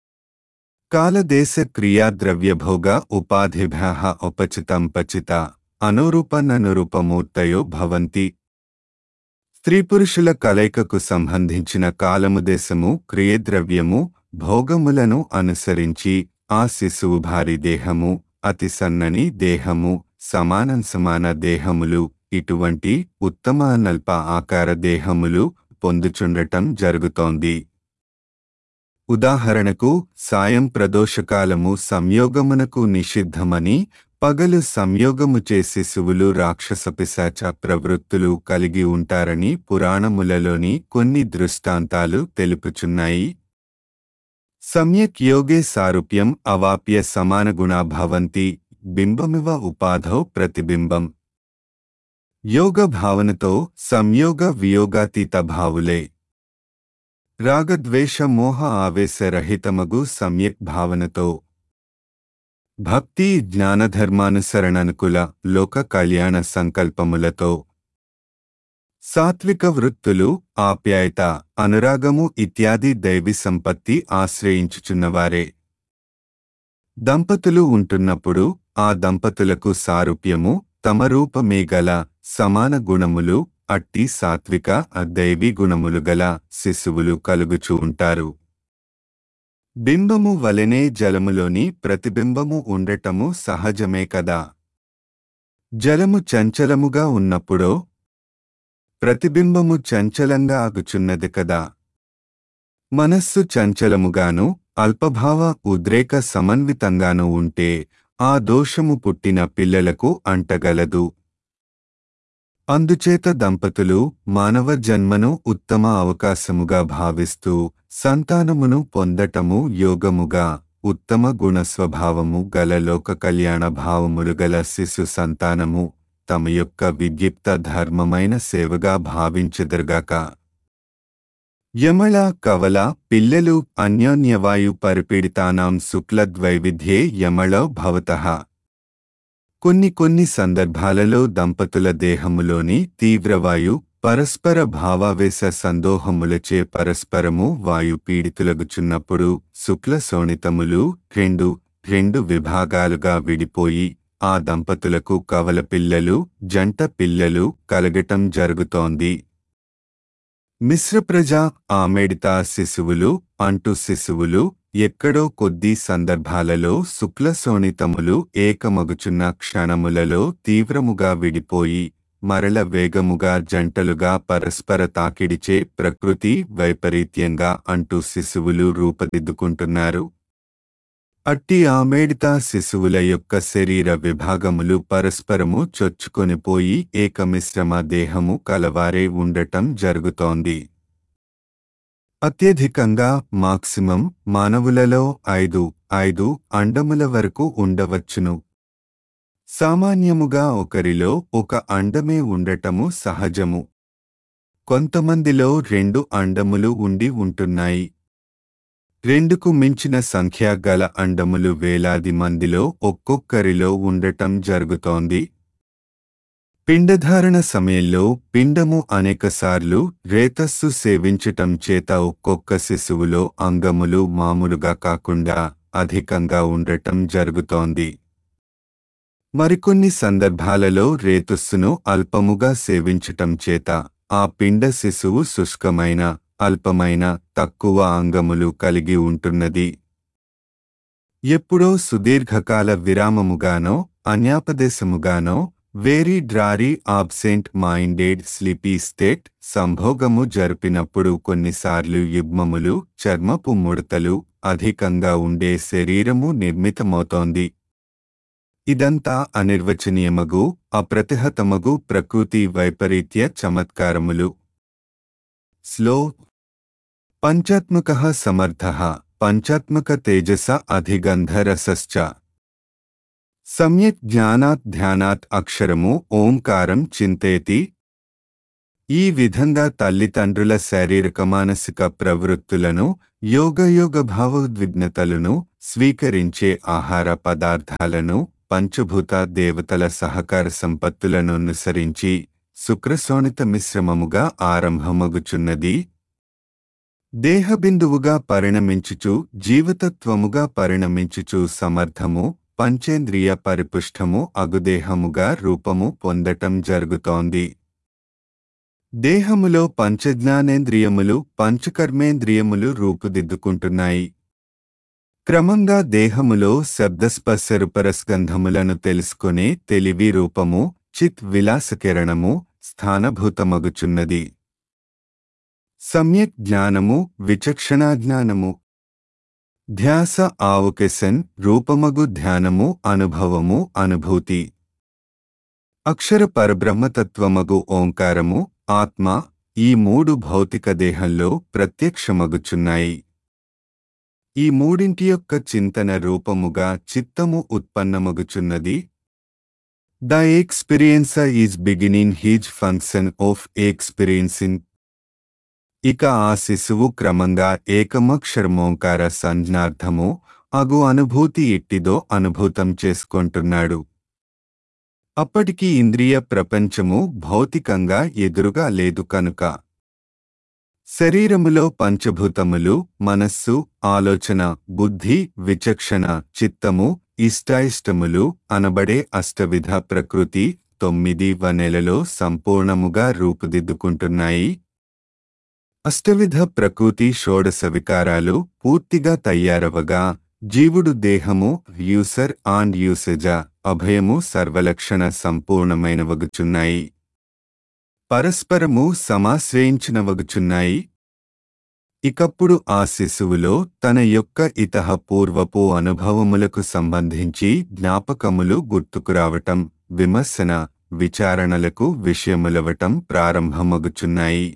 కాలదేశ క్రియాద్రవ్యభోగ ఉపాధిభ్య ఉపచితం పచిత అనురూపననురూపమూర్తయో భవంతి స్త్రీ పురుషుల కలయికకు సంబంధించిన కాలము దేశము క్రియద్రవ్యము భోగములను అనుసరించి ఆ శిశువు భారీ దేహము అతి సన్నని దేహము సమానం సమాన దేహములు ఇటువంటి ఉత్తమ నల్ప ఆకార దేహములు పొందుచుండటం జరుగుతోంది ఉదాహరణకు సాయం ప్రదోషకాలము సంయోగమునకు నిషిద్ధమని పగలు సంయోగము చే శిశువులు రాక్షస పిశాచ ప్రవృత్తులు కలిగి ఉంటారని పురాణములలోని కొన్ని దృష్టాంతాలు తెలుపుచున్నాయి సమ్యక్ యోగే సారూప్యం అవాప్య సమానగుణా భవంతి బింబమివ ఉపాధౌ ప్రతిబింబం యోగ భావనతో సంయోగ వియోగాతీత భావులే రాగద్వేష మోహ ఆవేశరహితమగు సమ్యక్ భావనతో భక్తి జ్ఞానధర్మానుసరణనుకుల లోక కళ్యాణ సంకల్పములతో సాత్విక వృత్తులు ఆప్యాయత అనురాగము ఇత్యాది దైవి సంపత్తి ఆశ్రయించుచున్నవారే దంపతులు ఉంటున్నప్పుడు ఆ దంపతులకు సారూప్యము తమ రూపమే గల సమాన గుణములు అట్టి సాత్విక దైవీ గుణములు గల శిశువులు కలుగుచూ ఉంటారు బింబము వలెనే జలములోని ప్రతిబింబము ఉండటము సహజమే కదా జలము చంచలముగా ఉన్నప్పుడో ప్రతిబింబము చంచలంగా ఆగుచున్నది కదా మనస్సు చంచలముగాను అల్పభావ ఉద్రేక సమన్వితంగాను ఉంటే ఆ దోషము పుట్టిన పిల్లలకు అంటగలదు అందుచేత దంపతులు మానవ జన్మను ఉత్తమ అవకాశముగా భావిస్తూ సంతానమును పొందటము యోగముగా ఉత్తమ గుణస్వభావము గల లోక కళ్యాణ భావములు గల శిశు సంతానము తమ యొక్క విద్యుక్త ధర్మమైన సేవగా భావించెదరుగాక యమళ కవల పిల్లలు అన్యోన్యవాయు పరిపీడితానాం శుక్లద్వైవిధ్యే యమళో భవతః కొన్ని కొన్ని సందర్భాలలో దంపతుల దేహములోని తీవ్రవాయు పరస్పర భావావేశ సందోహములచే పరస్పరము వాయు పీడితులగుచున్నప్పుడు శుక్ల శోణితములు రెండు రెండు విభాగాలుగా విడిపోయి ఆ దంపతులకు కవల పిల్లలు జంట పిల్లలు కలగటం జరుగుతోంది మిశ్రప్రజ ఆమెడితా శిశువులు అంటు శిశువులు ఎక్కడో కొద్ది సందర్భాలలో శుక్లశోణితములు ఏకమగుచున్న క్షణములలో తీవ్రముగా విడిపోయి మరల వేగముగా జంటలుగా పరస్పర తాకిడిచే ప్రకృతి వైపరీత్యంగా అంటూ శిశువులు రూపదిద్దుకుంటున్నారు అట్టి ఆమేడితా శిశువుల యొక్క శరీర విభాగములు పరస్పరము చొచ్చుకొనిపోయి ఏకమిశ్రమ దేహము కలవారే ఉండటం జరుగుతోంది అత్యధికంగా మాక్సిమం మానవులలో ఐదు ఐదు అండముల వరకు ఉండవచ్చును సామాన్యముగా ఒకరిలో ఒక అండమే ఉండటము సహజము కొంతమందిలో రెండు అండములు ఉండి ఉంటున్నాయి రెండుకు మించిన సంఖ్య గల అండములు వేలాది మందిలో ఒక్కొక్కరిలో ఉండటం జరుగుతోంది పిండధారణ సమయంలో పిండము అనేకసార్లు రేతస్సు సేవించటం చేత ఒక్కొక్క శిశువులో అంగములు మామూలుగా కాకుండా అధికంగా ఉండటం జరుగుతోంది మరికొన్ని సందర్భాలలో రేతుస్సును అల్పముగా సేవించటం చేత ఆ పిండ శిశువు శుష్కమైన అల్పమైన తక్కువ అంగములు కలిగి ఉంటున్నది ఎప్పుడో సుదీర్ఘకాల విరామముగానో అన్యాపదేశముగానో very dreary absent minded sleepy state సంభోగము జరిపినప్పుడు కొన్నిసార్లు యుగ్మములు చర్మపు ముడతలు అధికంగా ఉండే శరీరము నిర్మితమవుతోంది ఇదంతా అనిర్వచనీయమగు అప్రతిహతమగు ప్రకృతి వైపరీత్య చమత్కారములు స్లో పంచాత్మక సమర్థ పంచాత్మక తేజస అధిగంధరసశ్చ సమ్యక్ జ్ఞానాత్ ధ్యానాత్ అక్షరము ఓంకారం చింతేతి ఈ విధంగా తల్లిదండ్రుల శారీరక మానసిక ప్రవృత్తులను యోగయోగ భావోద్విగ్నతలను స్వీకరించే ఆహార పదార్థాలను పంచభూత దేవతల సహకార సంపత్తులను అనుసరించి శుక్రశోణిత మిశ్రమముగా ఆరంభమగుచున్నది దేహబిందువుగా పరిణమించుచు జీవతత్వముగా పరిణమించుచు సమర్థము పంచేంద్రియ పరిపుష్టము అగుదేహముగా రూపము పొందటం జరుగుతోంది దేహములో పంచజ్ఞానేంద్రియములు పంచకర్మేంద్రియములు రూపుదిద్దుకుంటున్నాయి క్రమంగా దేహములో శబ్దస్పర్శరుపరస్గంధములను తెలుసుకునే తెలివి రూపము చిత్ విలాసకిరణము స్థానభూతమగుచున్నది సమ్యక్ జ్ఞానము విచక్షణా జ్ఞానము ధ్యాస ఆవుకెసన్ రూపమగు ధ్యానము అనుభవము అనుభూతి అక్షర పరబ్రహ్మతత్వమగు ఓంకారము ఆత్మ ఈ మూడు భౌతిక దేహంలో ప్రత్యక్షమగుచున్నాయి ఈ మూడింటి యొక్క చింతన రూపముగా చిత్తము ఉత్పన్నమగుచున్నది the experience is beginning his function of experiencing ఇక ఆ శిశువు క్రమంగా ఏకమక్షరమోంకార సంజ్ఞార్థము అగు అనుభూతి ఎట్టిదో అనుభూతం చేసుకుంటున్నాడు అప్పటికి ఇంద్రియ ప్రపంచము భౌతికంగా ఎదురుగా లేదు కనుక శరీరములో పంచభూతములు మనస్సు ఆలోచన బుద్ధి విచక్షణ చిత్తము ఇష్టాయిష్టములు అనబడే అష్టవిధ ప్రకృతి తొమ్మిది వనెలలో సంపూర్ణముగా రూపుదిద్దుకుంటున్నాయి అష్టవిధ ప్రకృతి షోడశ వికారాలు పూర్తిగా తయారవగా జీవుడు దేహము యూసర్ అండ్ యూసేజ అభయము సర్వలక్షణ సంపూర్ణమైనవగుచున్నాయి పరస్పరము సమాశ్రయించినవగుచున్నాయి ఇకప్పుడు ఆ శిశువులో తన యొక్క ఇతహ పూర్వపు అనుభవములకు సంబంధించి జ్ఞాపకములు గుర్తుకురావటం విమర్శన విచారణలకు విషయములవటం ప్రారంభమగుచున్నాయి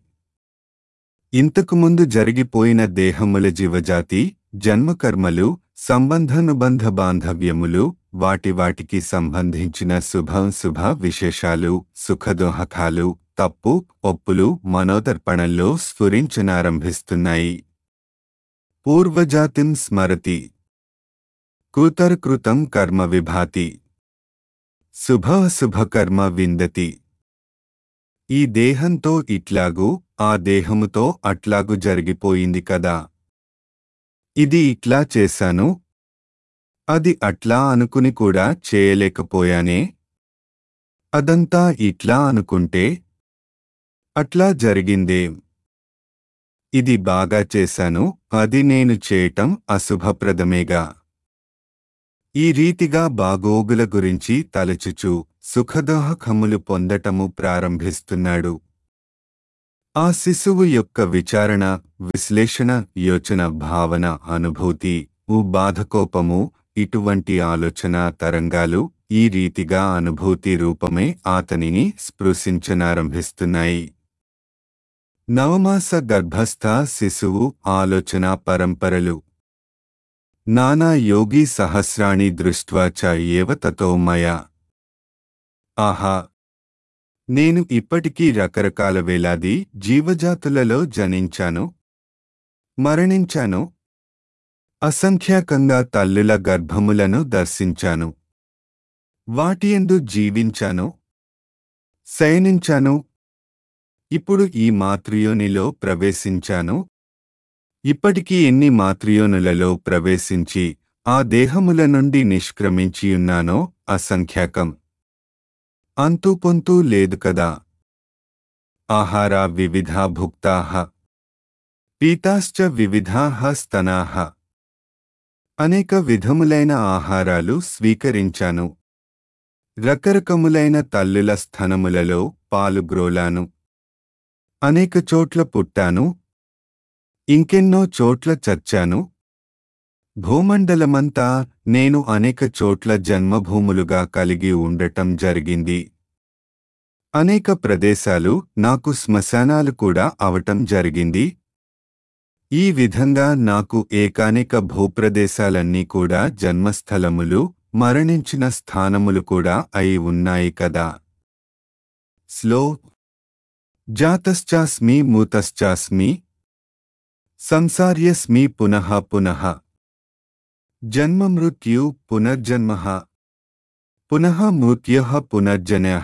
ఇంతకుముందు జరిగిపోయిన దేహముల జీవజాతి జన్మకర్మలు సంబంధనుబంధ బాంధవ్యములు వాటి వాటికి సంబంధించిన శుభం శుభ విశేషాలు సుఖదోహకాలు తప్పు ఒప్పులు మనోదర్పణంలో స్ఫురించనారంభిస్తున్నాయి పూర్వజాతిం స్మరతి కూతర్కృతం కర్మ విభాతి శుభాశుభకర్మ విందతి ఈ దేహంతో ఇట్లాగు ఆ దేహముతో అట్లాగు జరిగిపోయింది కదా ఇది ఇట్లా చేశాను అది అట్లా అనుకుని కూడా చేయలేకపోయానే అదంతా ఇట్లా అనుకుంటే అట్లా జరిగిందేం ఇది బాగా చేశాను అది నేను చేయటం అశుభప్రదమేగా ఈ రీతిగా బాగోగుల గురించి తలచుచు సుఖదోహకములు పొందటము ప్రారంభిస్తున్నాడు ఆ శిశువు యొక్క విచారణ విశ్లేషణ యోచన భావన అనుభూతి ఉ బాధకోపము ఇటువంటి ఆలోచన తరంగాలు ఈ రీతిగా అనుభూతి రూపమే అతనిని స్పృశించనారంభిస్తున్నాయి నవమాస గర్భస్థ శిశువు ఆలోచన పరంపరలు నానా యోగి సహస్రాణి దృష్ట్వా చ ఏవ తతో మయా ఆహా నేను ఇప్పటికీ రకరకాల వేలాది జీవజాతులలో జనించాను మరణించాను అసంఖ్యాకంగా తల్లుల గర్భములను దర్శించాను వాటియందు జీవించాను శయనించాను ఇప్పుడు ఈ మాతృయోనిలో ప్రవేశించాను ఇప్పటికీ ఎన్ని మాతృయోనులలో ప్రవేశించి ఆ దేహముల నుండి నిష్క్రమించియున్నానో అసంఖ్యాకం అంతూ పొంతూ లేదు కదా ఆహార వివిధా భుక్తాహ పీతాశ్చ వివిధాహ స్తనాహ అనేక విధములైన ఆహారాలు స్వీకరించాను రకరకములైన తల్లుల స్థనములలో పాలుగ్రోలాను అనేక చోట్ల పుట్టాను ఇంకెన్నో చోట్ల చచ్చాను భూమండలమంతా నేను అనేక చోట్ల జన్మభూములుగా కలిగి ఉండటం జరిగింది అనేక ప్రదేశాలు నాకు శ్మశానాలు కూడా అవటం జరిగింది ఈ విధంగా నాకు ఏకానేక భూప్రదేశాలన్నీ కూడా జన్మస్థలములు మరణించిన స్థానములు కూడా అయి ఉన్నాయి కదా స్లో జాతశ్చాస్మి మూతశ్చాస్మి సంసార్యస్మి పునః పునః జన్మ మృత్యు పునర్జన్మ పునః మృత్యు పునర్జనయ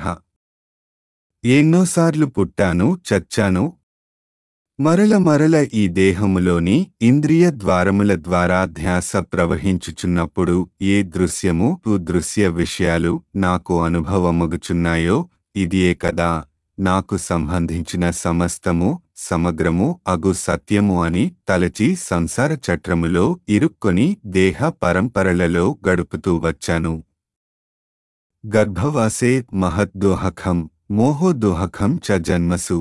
ఎన్నోసార్లు పుట్టాను చచ్చాను మరల మరల ఈ దేహములోని ఇంద్రియ ద్వారముల ద్వారా ధ్యాస ప్రవహించుచున్నప్పుడు ఏ దృశ్యము దృశ్య విషయాలు నాకు అనుభవమగుచున్నాయో ఇదియే కదా నాకు సంబంధించిన సమస్తము సమగ్రము అగు సత్యము అని తలచి సంసార చట్రములో ఇరుక్కొని దేహ పరంపరలలో గడుపుతూ వచ్చాను గర్భవాసే మహద్దోహకం మోహోదోహకం చ జన్మసు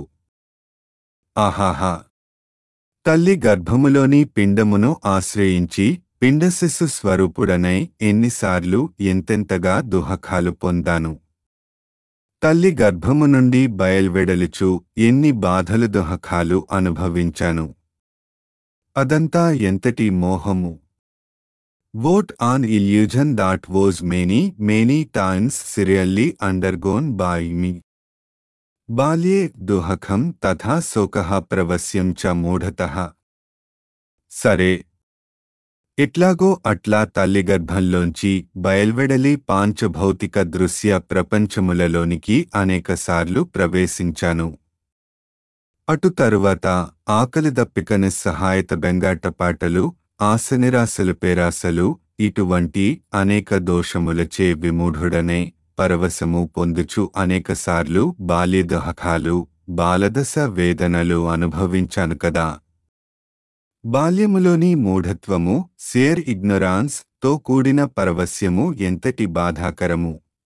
ఆహాహా తల్లి గర్భములోని పిండమును ఆశ్రయించి పిండశిశు స్వరూపుడనై ఎన్నిసార్లు ఎంతెంతగా దుహకాలు పొందాను తల్లి గర్భము నుండి బయల్వెడలుచు ఎన్ని బాధలు దుహకాలు అనుభవించాను అదంతా ఎంతటి మోహము what an illusion that was many many times serially undergone by me బాల్యే దుహకం తథా శోకః ప్రవస్యం చ మూఢతః సరే ఎట్లాగో అట్లా తల్లి గర్భంలోంచి బయల్వెడలి పాంచభౌతిక దృశ్య ప్రపంచములలోనికి అనేకసార్లు ప్రవేశించాను అటు తరువాత ఆకలి దప్పిక నిస్సహాయత బెంగాటపాటలు ఆశనిరాశలు పేరాశలు ఇటువంటి అనేక దోషములచే విమూఢుడనే పరవశము పొందుచు అనేకసార్లు బాల్యదహకాలు బాలదశ వేదనలు అనుభవించాను కదా బాల్యములోని మూఢత్వము సేర్ ఇగ్నొరాన్స్ తో కూడిన పరవశ్యము ఎంతటి బాధాకరము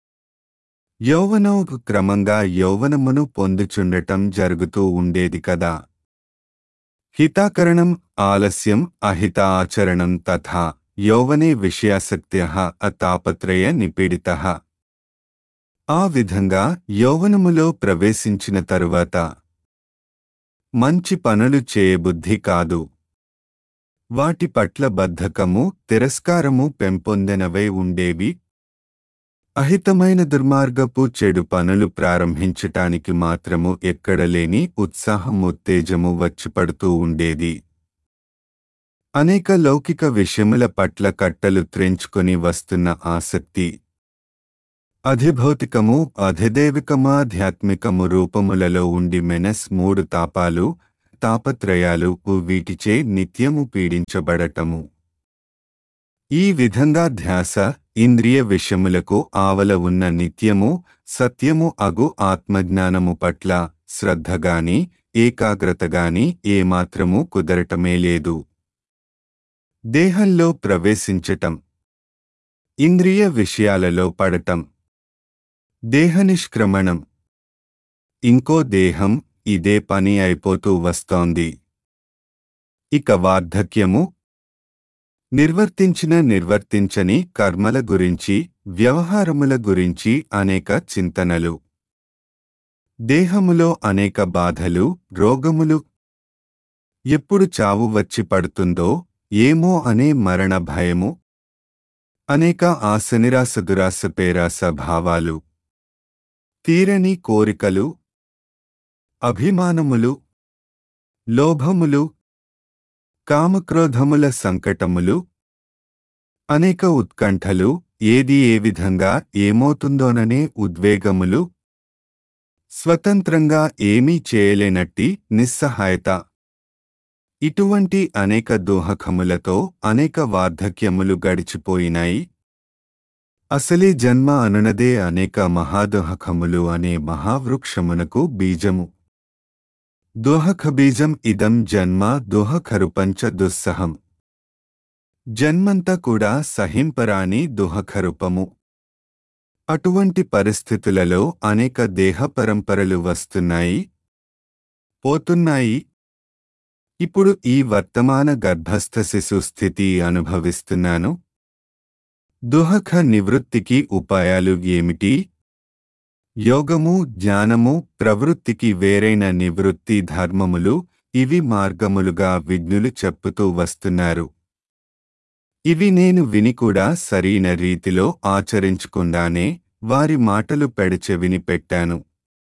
యౌవనం క్రమంగా యౌవనమును పొందుచుండటం జరుగుతూ ఉండేది కదా హితాకరణం ఆలస్యం అహిత ఆచరణం తథా యౌవనే విషయాసక్త్య అతాపత్రయ నిపీడిత ఆ విధంగా యౌవనములో ప్రవేశించిన తరువాత మంచి పనులు చేయబుద్ధి కాదు వాటి పట్ల బద్ధకము తిరస్కారము పెంపొందెనవై ఉండేవి అహితమైన దుర్మార్గపు చెడు పనులు ప్రారంభించటానికి మాత్రము ఎక్కడలేని ఉత్సాహం ఉత్తేజము వచ్చిపడుతూ ఉండేది అనేక లౌకిక విషయముల పట్ల కట్టలు త్రెంచుకొని వస్తున్న ఆసక్తి అధిభౌతికము అధిదేవికమాధ్యాత్మికము రూపములలో ఉండి మెనస్ మూడు తాపాలు తాపత్రయాలు వీటిచే నిత్యము పీడించబడటము ఈ విధంగా ధ్యాస ఇంద్రియ విషయములకు ఆవల ఉన్న నిత్యము సత్యము అగు ఆత్మజ్ఞానము పట్ల శ్రద్ధగాని ఏకాగ్రతగాని ఏమాత్రము కుదరటమే లేదు దేహంలో ప్రవేశించటం ఇంద్రియ విషయాలలో పడటం దేహనిష్క్రమణం ఇంకో దేహం ఇదే పని అయిపోతూ వస్తోంది ఇక వార్ధక్యము నిర్వర్తించిన నిర్వర్తించని కర్మల గురించి వ్యవహారముల గురించి అనేక చింతనలు దేహములో అనేక బాధలు రోగములు ఎప్పుడు చావు వచ్చి పడుతుందో ఏమో అనే మరణ భయము అనేక ఆశనిరాశ దురాశ పేరాస భావాలు తీరని కోరికలు అభిమానములు లోభములు కామక్రోధముల సంకటములు అనేక ఉత్కంఠలు ఏది ఏ విధంగా ఏమవుతుందోననే ఉద్వేగములు స్వతంత్రంగా ఏమీ చేయలేనట్టి నిస్సహాయత ఇటువంటి అనేక దోహకములతో అనేక వార్ధక్యములు గడిచిపోయినాయి అసలీ జన్మ అనునదే అనేక మహాదోహకములు అనే మహావృక్షమునకు బీజము దోహక బీజం ఇదం జన్మ దోహకరుపంచ దుస్సహం జన్మంతా కూడా సహింపరాని దుహకరూపము అటువంటి పరిస్థితులలో అనేక దేహ పరంపరలు వస్తున్నాయి పోతున్నాయి ఇప్పుడు ఈ వర్తమాన గర్భస్థ శిశు స్థితి అనుభవిస్తున్నాను దుహక నివృత్తికి ఉపాయాలు ఏమిటి యోగము జ్ఞానము ప్రవృత్తికి వేరైన నివృత్తి ధర్మములు ఇవి మార్గములుగా విజ్ఞులు చెప్పుతూ వస్తున్నారు ఇవి నేను విని కూడా సరైన రీతిలో ఆచరించకుండానే వారి మాటలు పెడచెవిని పెట్టాను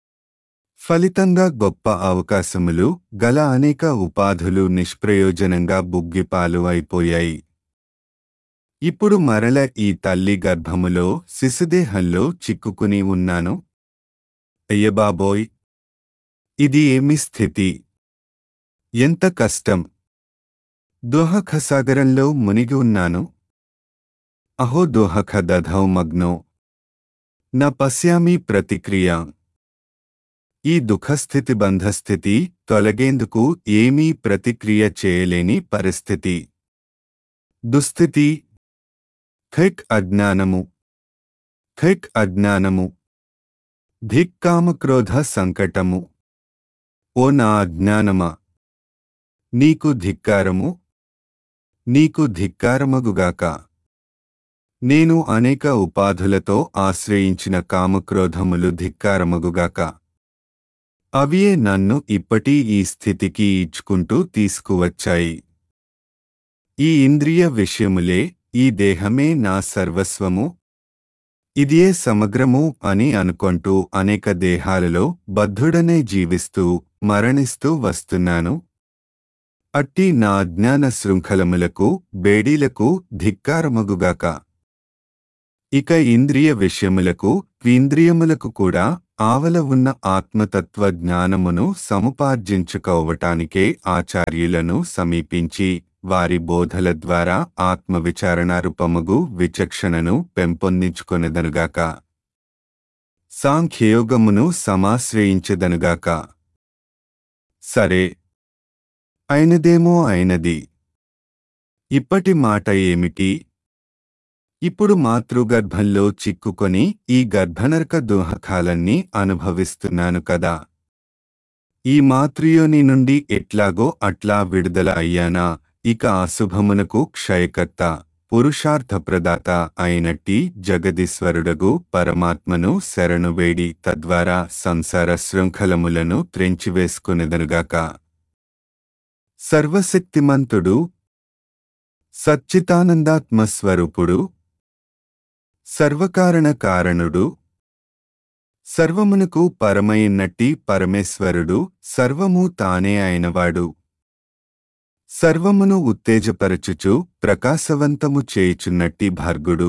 ఫలితంగా గొప్ప అవకాశములు గల అనేక ఉపాధులు నిష్ప్రయోజనంగా బుగ్గిపాలు అయిపోయాయి ఇప్పుడు మరల ఈ తల్లి గర్భములో శిశుదేహంలో చిక్కుకుని ఉన్నాను అయ్యబాబోయ్ ఇది ఏమి స్థితి ఎంత కష్టం దోహఖసాగరంలో మునిగి ఉన్నాను అహో దోహఖ దధౌ మగ్నో న పశ్యామి ప్రతిక్రియ ఈ దుఃఖస్థితి బంధస్థితి తొలగేందుకు ఏమీ ప్రతిక్రియ చేయలేని పరిస్థితి దుస్థితి ఖైక్ అజ్ఞానము ఖైక్ అజ్ఞానము ధిక్కామక్రోధ సంకటము ఓ నా అజ్ఞానమా నీకు ధిక్కారము నీకు ధిక్కారమగుగాక నేను అనేక ఉపాధులతో ఆశ్రయించిన కామక్రోధములు ధిక్కారమగుగాక అవియే నన్ను ఇప్పటి ఈ స్థితికి ఈడ్చుకుంటూ తీసుకువచ్చాయి ఈ ఇంద్రియ విషయములే ఈ దేహమే నా సర్వస్వము ఇదియే సమగ్రము అని అనుకొంటూ అనేక దేహాలలో బద్ధుడనే జీవిస్తూ మరణిస్తూ వస్తున్నాను అట్టి నా అజ్ఞాన శృంఖలములకు బేడీలకు ధిక్కారమగుగాక ఇక ఇంద్రియ విషయములకు ఇంద్రియములకు కూడా ఆవల ఉన్న ఆత్మతత్వ జ్ఞానమును సముపార్జించుకోవటానికే ఆచార్యులను సమీపించి వారి బోధల ద్వారా ఆత్మవిచారణారూపముగు విచక్షణను పెంపొందించుకొనెదనుగాక సాంఖ్యయోగమును సమాశ్రయించెదనుగాక సరే అయినదేమో అయినది ఇప్పటి మాట ఏమిటి ఇప్పుడు మాతృగర్భంలో చిక్కుకొని ఈ గర్భనరక దోహకాలన్నీ అనుభవిస్తున్నాను కదా ఈ మాతృయోని నుండి ఎట్లాగో అట్లా విడుదల అయ్యానా ఇక అశుభమునకు క్షయకర్త పురుషార్థప్రదాత అయినట్టి జగదీశ్వరుడగు పరమాత్మను శరణువేడి తద్వారా సంసార శృంఖలములను త్రెంచివేసుకునేదనుగాక సర్వశక్తిమంతుడు సచ్చితానందాత్మస్వరూపుడు సర్వకారణ కారణుడు సర్వమునకు పరమైనట్టి పరమేశ్వరుడు సర్వము తానే అయినవాడు సర్వమును ఉత్తేజపరచుచు ప్రకాశవంతము చేయుచున్నట్టి భర్గుడు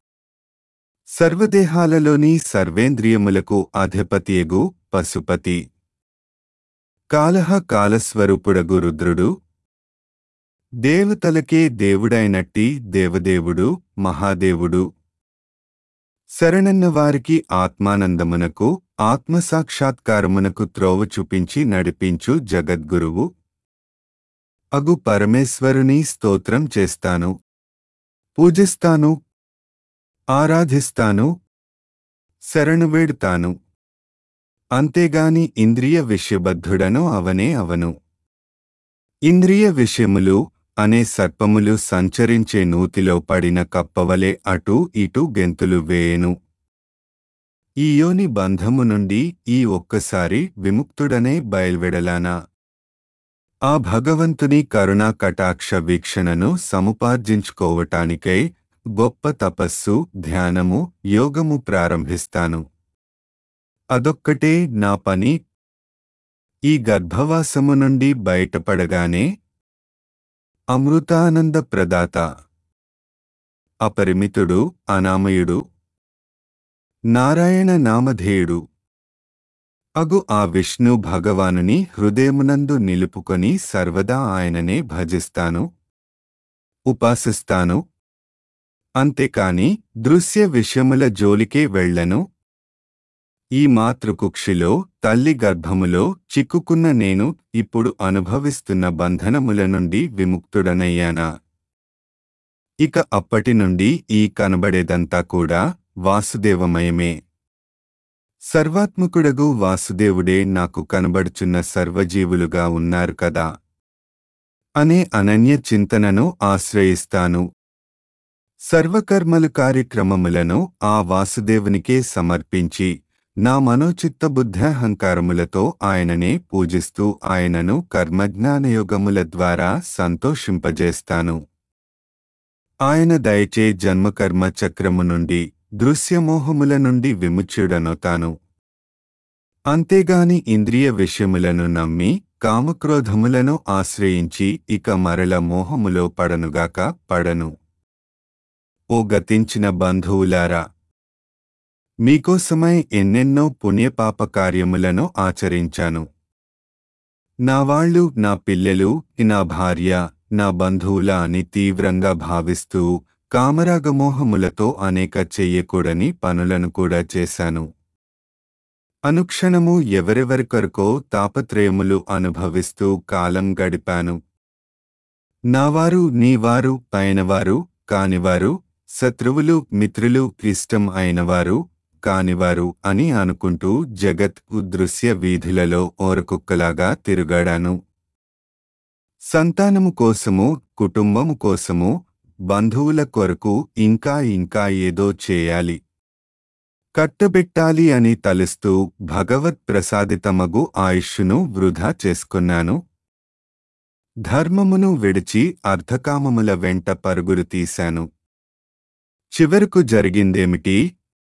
సర్వదేహాలలోని సర్వేంద్రియములకు అధిపతియగు పశుపతి కాలహ కాలస్వరూపుడగు రుద్రుడు దేవతలకే దేవుడైనట్టి దేవదేవుడు మహాదేవుడు శరణన్న వారికి ఆత్మానందమునకు ఆత్మసాక్షాత్కారమునకు త్రోవ చూపించి నడిపించు జగద్గురువు అగు పరమేశ్వరుని స్తోత్రం చేస్తాను పూజిస్తాను ఆరాధిస్తాను శరణువేడుతాను అంతేగాని ఇంద్రియ విషయబద్ధుడను అవనే అవను ఇంద్రియ విషయములు అనే సర్పములు సంచరించే నూతిలో పడిన కప్పవలే అటూ ఇటూ గెంతులు వేయెను ఈ యోని బంధము నుండి ఈ ఒక్కసారి విముక్తుడనే బయల్వెడలానా ఆ భగవంతుని కరుణా కటాక్ష వీక్షణను సముపార్జించుకోవటానికై గొప్ప తపస్సు ధ్యానము యోగము ప్రారంభిస్తాను అదొక్కటే నా పని ఈ గర్భవాసము నుండి బయటపడగానే అమృతానంద ప్రదాత అపరిమితుడు అనామయుడు నారాయణ నామధేయుడు అగు ఆ విష్ణు భగవానుని హృదయమునందు నిలుపుకొని సర్వదా ఆయననే భజిస్తాను ఉపాసిస్తాను అంతేకాని దృశ్య విషయముల జోలికే వెళ్ళను ఈ మాతృకుక్షిలో తల్లి గర్భములో చిక్కుకున్న నేను ఇప్పుడు అనుభవిస్తున్న బంధనముల నుండి విముక్తుడనయ్యానా ఇక అప్పటి నుండి ఈ కనబడేదంతా కూడా వాసుదేవమయమే సర్వాత్మకుడగు వాసుదేవుడే నాకు కనబడుచున్న సర్వజీవులుగా ఉన్నారు కదా అనే అనన్య చింతనను ఆశ్రయిస్తాను సర్వకర్మలు కార్యక్రమములను ఆ వాసుదేవునికే సమర్పించి నా మనోచిత్త బుద్ధ్యహంకారములతో ఆయననే పూజిస్తూ ఆయనను కర్మజ్ఞానయోగముల ద్వారా సంతోషింపజేస్తాను ఆయన దయచే జన్మకర్మ చక్రము నుండి దృశ్యమోహముల నుండి విముచ్యుడనొతాను అంతేగాని ఇంద్రియ విషయములను నమ్మి కామక్రోధములను ఆశ్రయించి ఇక మరల మోహములో పడనుగాక పడను ఓ గతించిన బంధువులారా మీకోసమై ఎన్నెన్నో పుణ్యపాప కార్యములను ఆచరించాను నా వాళ్ళు నా పిల్లలు నా భార్య నా బంధువుల అని తీవ్రంగా భావిస్తూ కామరాగమోహములతో అనేక చెయ్యకూడని పనులను కూడా చేశాను అనుక్షణము ఎవరెవరికొరకో తాపత్రయములు అనుభవిస్తూ కాలం గడిపాను నావారు నీవారు పైనవారు కానివారు శత్రువులు మిత్రులు ఇష్టం అయినవారు కానివారు అని అనుకుంటూ జగత్ ఉదృశ్య వీధులలో ఓరకుక్కలాగా తిరుగాడాను సంతానము కోసము కుటుంబము కోసము బంధువుల కొరకు ఇంకా ఇంకా ఏదో చేయాలి కట్టబెట్టాలి అని తలుస్తూ భగవత్ ప్రసాదితమగు ఆయుష్ను వృధా చేసుకున్నాను ధర్మమును విడిచి అర్ధకామముల వెంట పరుగులు తీశాను చివరకు జరిగిందేమిటి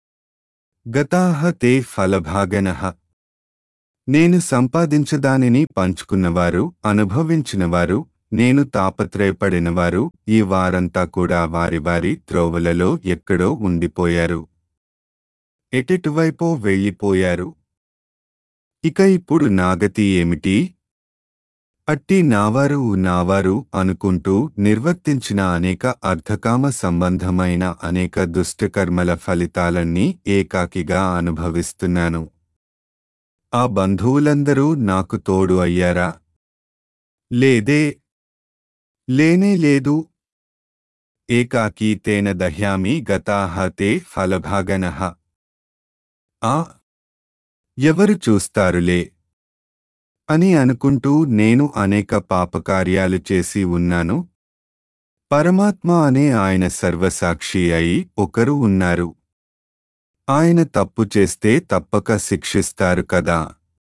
గతాహ తే ఫలభాగనః నేను సంపాదించదానిని పంచుకున్నవారు అనుభవించినవారు నేను తాపత్రయపడినవారు ఈ వారంతా కూడా వారి వారి త్రోవలలో ఎక్కడో ఉండిపోయారు ఎటెటువైపో వెళ్ళిపోయారు ఇక ఇప్పుడు నాగతి ఏమిటి అట్టి నావారు నావారు అనుకుంటూ నిర్వర్తించిన అనేక అర్ధకామ సంబంధమైన అనేక దుష్టకర్మల ఫలితాలన్నీ ఏకాకిగా అనుభవిస్తున్నాను ఆ బంధువులందరూ నాకు తోడు అయ్యారా లేదే లేనే లేదు ఏకాకీ తేన దహ్యామి గతాహ తే ఫలభాగనః ఆ ఎవరు చూస్తారులే అని అనుకుంటూ నేను అనేక పాపకార్యాలు చేసి ఉన్నాను పరమాత్మ అనే ఆయన సర్వసాక్షి అయి ఒకరు ఉన్నారు ఆయన తప్పు చేస్తే తప్పక శిక్షిస్తారు కదా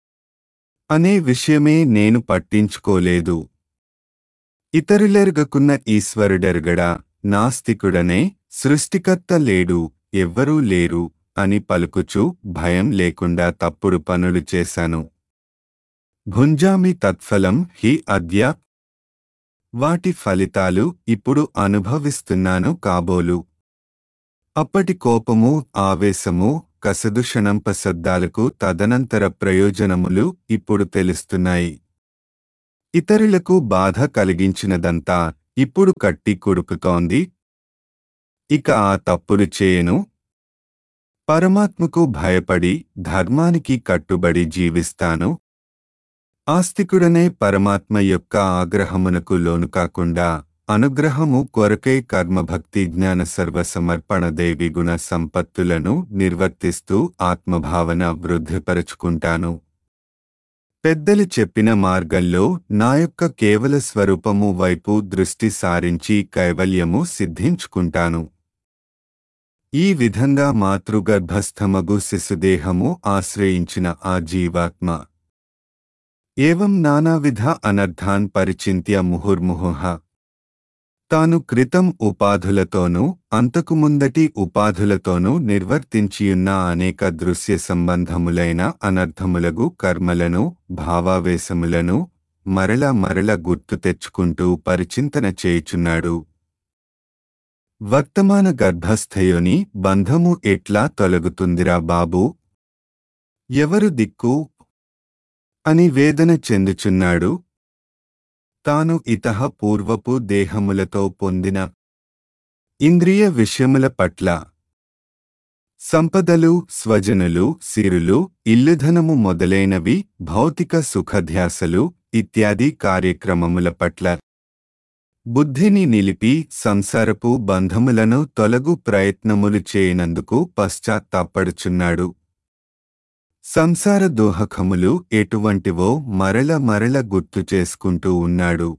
అనే విషయమే నేను పట్టించుకోలేదు ఇతరులెరగకున్న ఈశ్వరుడెరగడా నాస్తికుడనే సృష్టికర్త లేడు ఎవ్వరూ లేరు అని పలుకుచూ భయం లేకుండా తప్పుడు పనులు చేశాను భుంజామి తత్ఫలం హి అద్య వాటి ఫలితాలు ఇప్పుడు అనుభవిస్తున్నాను కాబోలు అప్పటి కోపము ఆవేశము కసదుషణంపశబ్దాలకు తదనంతర ప్రయోజనములు ఇప్పుడు తెలుస్తున్నాయి ఇతరులకు బాధ కలిగించినదంతా ఇప్పుడు కట్టి కొడుకుతోంది ఇక ఆ తప్పులు చేయను పరమాత్మకు భయపడి ధర్మానికి కట్టుబడి జీవిస్తాను ఆస్తికుడనే పరమాత్మ యొక్క ఆగ్రహమునకు లోను కాకుండా అనుగ్రహము కొరకై కర్మభక్తి జ్ఞాన సర్వసమర్పణ దేవి గుణ సంపత్తులను నిర్వర్తిస్తూ ఆత్మభావన వృద్ధిపరుచుకుంటాను పెద్దలు చెప్పిన మార్గంలో నా యొక్క కేవల స్వరూపము వైపు దృష్టి సారించి కైవల్యము సిద్ధించుకుంటాను ఈ విధంగా మాతృగర్భస్థమగు శిశుదేహము ఆశ్రయించిన ఆ జీవాత్మ ఏవం నానావిధ అనర్థాన్ పరిచింత్య ముహుర్ముహుః తాను క్రితం ఉపాధులతోనూ అంతకు ముందటి ఉపాధులతోనూ నిర్వర్తించియున్న అనేక దృశ్య సంబంధములైన అనర్థములగు కర్మలను భావావేశములను మరల మరల గుర్తు తెచ్చుకుంటూ పరిచింతన చేయుచున్నాడు వర్తమాన గర్భస్థయోని బంధము ఎట్లా తొలగుతుందిరా బాబూ ఎవరు దిక్కు అని వేదన చెందుచున్నాడు తాను ఇతహ పూర్వపు దేహములతో పొందిన ఇంద్రియ విషయముల పట్ల సంపదలు స్వజనులు సిరులు ఇల్లుధనము మొదలైనవి భౌతిక సుఖధ్యాసలు ఇత్యాది కార్యక్రమముల పట్ల బుద్ధిని నిలిపి సంసారపు బంధములను తొలగు ప్రయత్నములు చేయనందుకు పశ్చాత్తాపడుచున్నాడు సంసార దోహకములు ఎటువంటివో మరల మరల గుర్తు చేసుకుంటూ ఉన్నాడు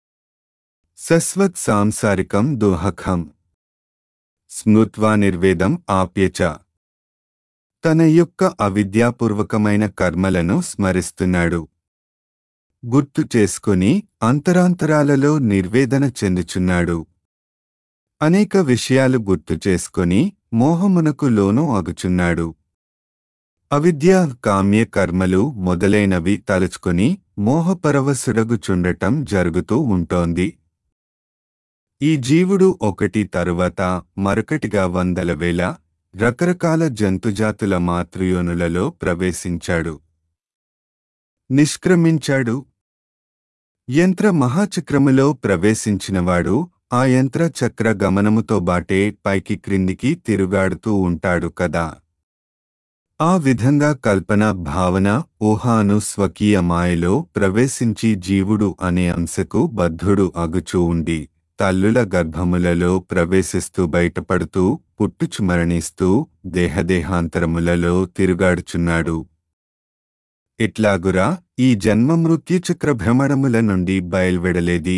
సస్వత్ సాంసారికం దోహకం స్మృత్వా నిర్వేదం ఆప్యచ తన యొక్క అవిద్యాపూర్వకమైన కర్మలను స్మరిస్తున్నాడు గుర్తు చేసుకుని అంతరాంతరాలలో నిర్వేదన చెందుచున్నాడు అనేక విషయాలు గుర్తు చేసుకుని మోహమునకు లోను అగుచున్నాడు అవిద్య కామ్య కర్మలు మొదలైనవి తలుచుకుని మోహపరవశుడగుచుండటం జరుగుతూ ఉంటోంది ఈ జీవుడు ఒకటి తరువాత మరొకటిగా వందల వేల రకరకాల జంతుజాతుల మాతృయోనులలో ప్రవేశించాడు నిష్క్రమించాడు యంత్ర మహాచక్రములో ప్రవేశించినవాడు ఆ యంత్ర చక్ర గమనముతో బాటే పైకి క్రిందికి తిరుగాడుతూ ఉంటాడు కదా ఆ విధంగా కల్పన భావన ఊహాను స్వకీయ మాయలో ప్రవేశించి జీవుడు అనే అంశకు బద్ధుడు అగుచూ ఉండి తల్లుల గర్భములలో ప్రవేశిస్తూ బయటపడుతూ పుట్టుచు మరణిస్తూ దేహదేహాంతరములలో తిరుగాడుచున్నాడు ఇట్లాగురా ఈ జన్మ మృత్యుచక్ర భ్రమణముల నుండి బయల్వెడలేది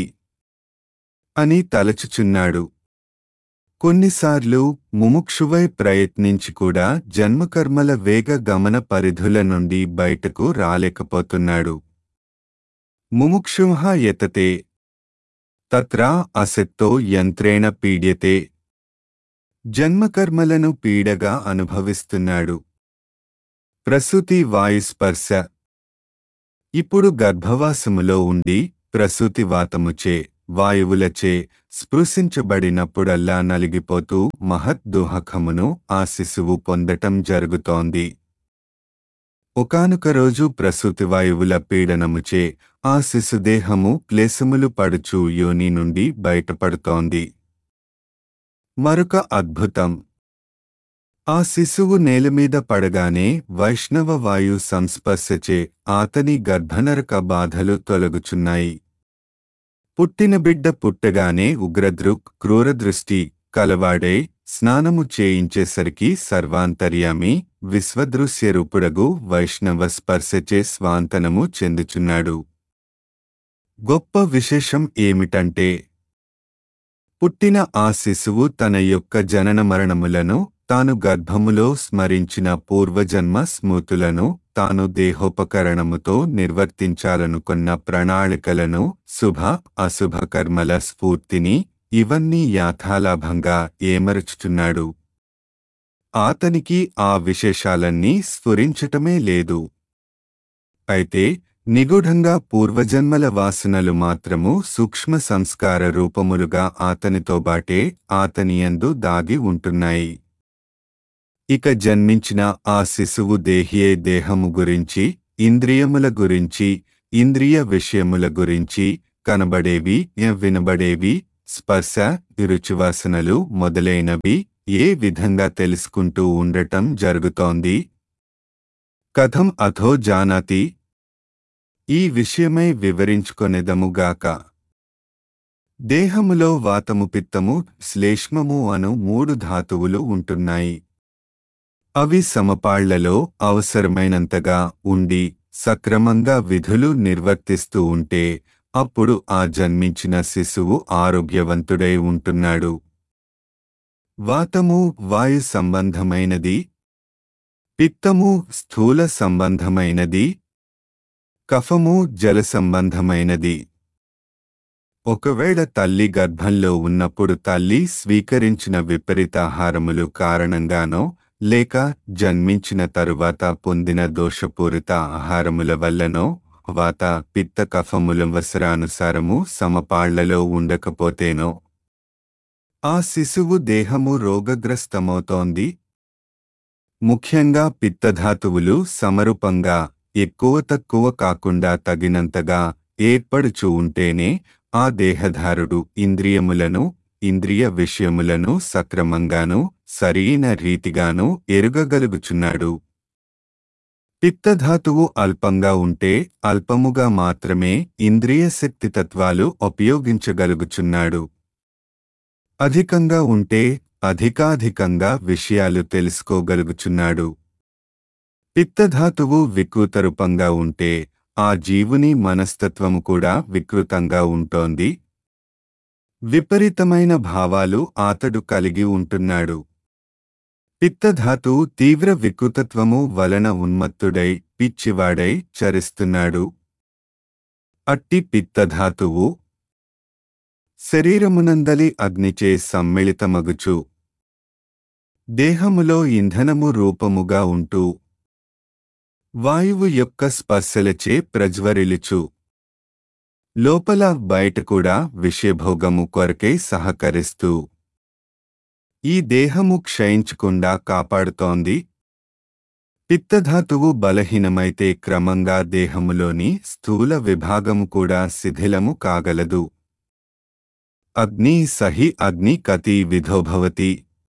అని తలచుచున్నాడు కొన్నిసార్లు ముముక్షువై ప్రయత్నించి కూడా జన్మకర్మల వేగ గమన పరిధుల నుండి బయటకు రాలేకపోతున్నాడు ముముక్షుః యతతే తత్రా అసక్తో యంత్రేణ పీడ్యతే జన్మకర్మలను పీడగా అనుభవిస్తున్నాడు ప్రసూతి వాయుస్పర్శ ఇప్పుడు గర్భవాసములో ఉండి ప్రసూతి వాతముచే వాయువులచే స్పృశించబడినప్పుడల్లా నలిగిపోతూ మహద్దుహకమును ఆ శిశువు పొందటం జరుగుతోంది ఒకానొక రోజు ప్రసూతి వాయువుల పీడనముచే ఆ శిశుదేహము క్లేశములు పడుచు యోని నుండి బయటపడుతోంది మరొక అద్భుతం ఆ శిశువు నేలమీద పడగానే వైష్ణవ వాయు సంస్పర్శచే ఆతని గర్భనరక బాధలు తొలగుచున్నాయి పుట్టిన బిడ్డ పుట్టగానే ఉగ్రదృక్ క్రూరదృష్టి కలవాడే స్నానము చేయించేసరికి సర్వాంతర్యామి విశ్వదృశ్య రూపుడగు వైష్ణవ స్పర్శచే స్వాంతనము చెందుచున్నాడు గొప్ప విశేషం ఏమిటంటే పుట్టిన ఆ శిశువు తన యొక్క జనన మరణములను తాను గర్భములో స్మరించిన పూర్వజన్మ స్మృతులను తాను దేహోపకరణముతో నిర్వర్తించాలనుకున్న ప్రణాళికలను శుభ అశుభ కర్మల స్ఫూర్తిని ఇవన్నీ యాథాలాభంగా ఏమరుచుచున్నాడు ఆతనికి ఆ విశేషాలన్నీ స్ఫురించటమే లేదు అయితే నిగూఢంగా పూర్వజన్మల వాసనలు మాత్రము సూక్ష్మ సంస్కార రూపములుగా ఆతనితో బాటే ఆతనియందు దాగి ఉంటున్నాయి ఇక జన్మించిన ఆ శిశువు దేహియే దేహము గురించి ఇంద్రియముల గురించి ఇంద్రియ విషయముల గురించి కనబడేవి వినబడేవి స్పర్శ రుచివాసనలు మొదలైనవి ఏ విధంగా తెలుసుకుంటూ ఉండటం జరుగుతోంది కథం అథో జానాతి ఈ విషయమై వివరించుకొనెదముగాక దేహములో వాతము పిత్తము శ్లేష్మము అను మూడు ధాతువులు ఉంటున్నాయి అవి సమపాళ్లలో అవసరమైనంతగా ఉండి సక్రమంగా విధులు నిర్వర్తిస్తూ ఉంటే అప్పుడు ఆ జన్మించిన శిశువు ఆరోగ్యవంతుడై ఉంటున్నాడు వాతము వాయు సంబంధమైనది పిత్తము స్థూల సంబంధమైనది కఫము జల సంబంధమైనది ఒకవేళ తల్లి గర్భంలో ఉన్నప్పుడు తల్లి స్వీకరించిన విపరీతాహారములు కారణంగానో లేక జన్మించిన తరువాత పొందిన దోషపూరిత ఆహారముల వల్లనో వాత పిత్త కఫముల వసరానుసారము సమపాళ్లలో ఉండకపోతేనో ఆ శిశువు దేహము రోగగ్రస్తమవుతోంది ముఖ్యంగా పిత్తధాతువులు సమరూపంగా ఎక్కువ తక్కువ కాకుండా తగినంతగా ఏర్పడుచు ఉంటేనే ఆ దేహధారుడు ఇంద్రియములను ఇంద్రియ విషయములను సక్రమంగాను సరైన రీతిగాను ఎరుగగలుగుచున్నాడు పిత్తధాతువు అల్పంగా ఉంటే అల్పముగా మాత్రమే ఇంద్రియ శక్తి తత్వాలు ఉపయోగించగలుగుచున్నాడు అధికంగా ఉంటే అధికాధికంగా విషయాలు తెలుసుకోగలుగుచున్నాడు పిత్తధాతువు వికృతరూపంగా ఉంటే ఆ జీవుని మనస్తత్వము కూడా వికృతంగా ఉంటోంది విపరీతమైన భావాలు అతడు కలిగి ఉంటున్నాడు పిత్తధాతు తీవ్ర వికృతత్వము వలన ఉన్మత్తుడై పిచ్చివాడై చరిస్తున్నాడు అట్టి పిత్తధాతువు శరీరమునందలి అగ్నిచే సమ్మిళితమగుచు దేహములో ఇంధనము రూపముగా ఉంటూ వాయువు యొక్క స్పర్శలచే ప్రజ్వరిలుచు లోపల బయట కూడా విషయభోగము కొరకై సహకరిస్తూ ఈ దేహము క్షయించకుండా కాపాడుతోంది పిత్తధాతువు బలహీనమైతే క్రమంగా దేహములోని స్థూల విభాగము కూడా శిథిలము కాగలదు అగ్ని సహి అగ్ని కతి విధోభవతి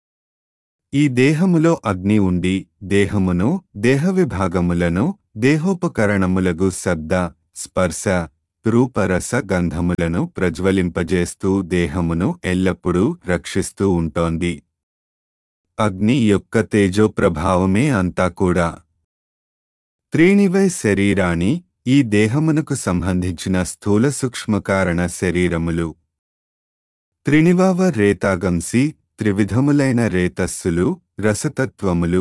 ఈ దేహములో అగ్ని ఉండి దేహమును దేహ విభాగములను దేహోపకరణములగు శబ్ద స్పర్శ రూపరస గంధములను ప్రజ్వలింపజేస్తూ దేహమును ఎల్లప్పుడూ రక్షిస్తూ ఉంటోంది అగ్ని యొక్క తేజో ప్రభావమే అంతా కూడా త్రీణివై శరీరాణి ఈ దేహమునకు సంబంధించిన స్థూల సూక్ష్మకారణ శరీరములు త్రిణివావ రేతాగంసి త్రివిధములైన రేతస్సులు రసతత్వములు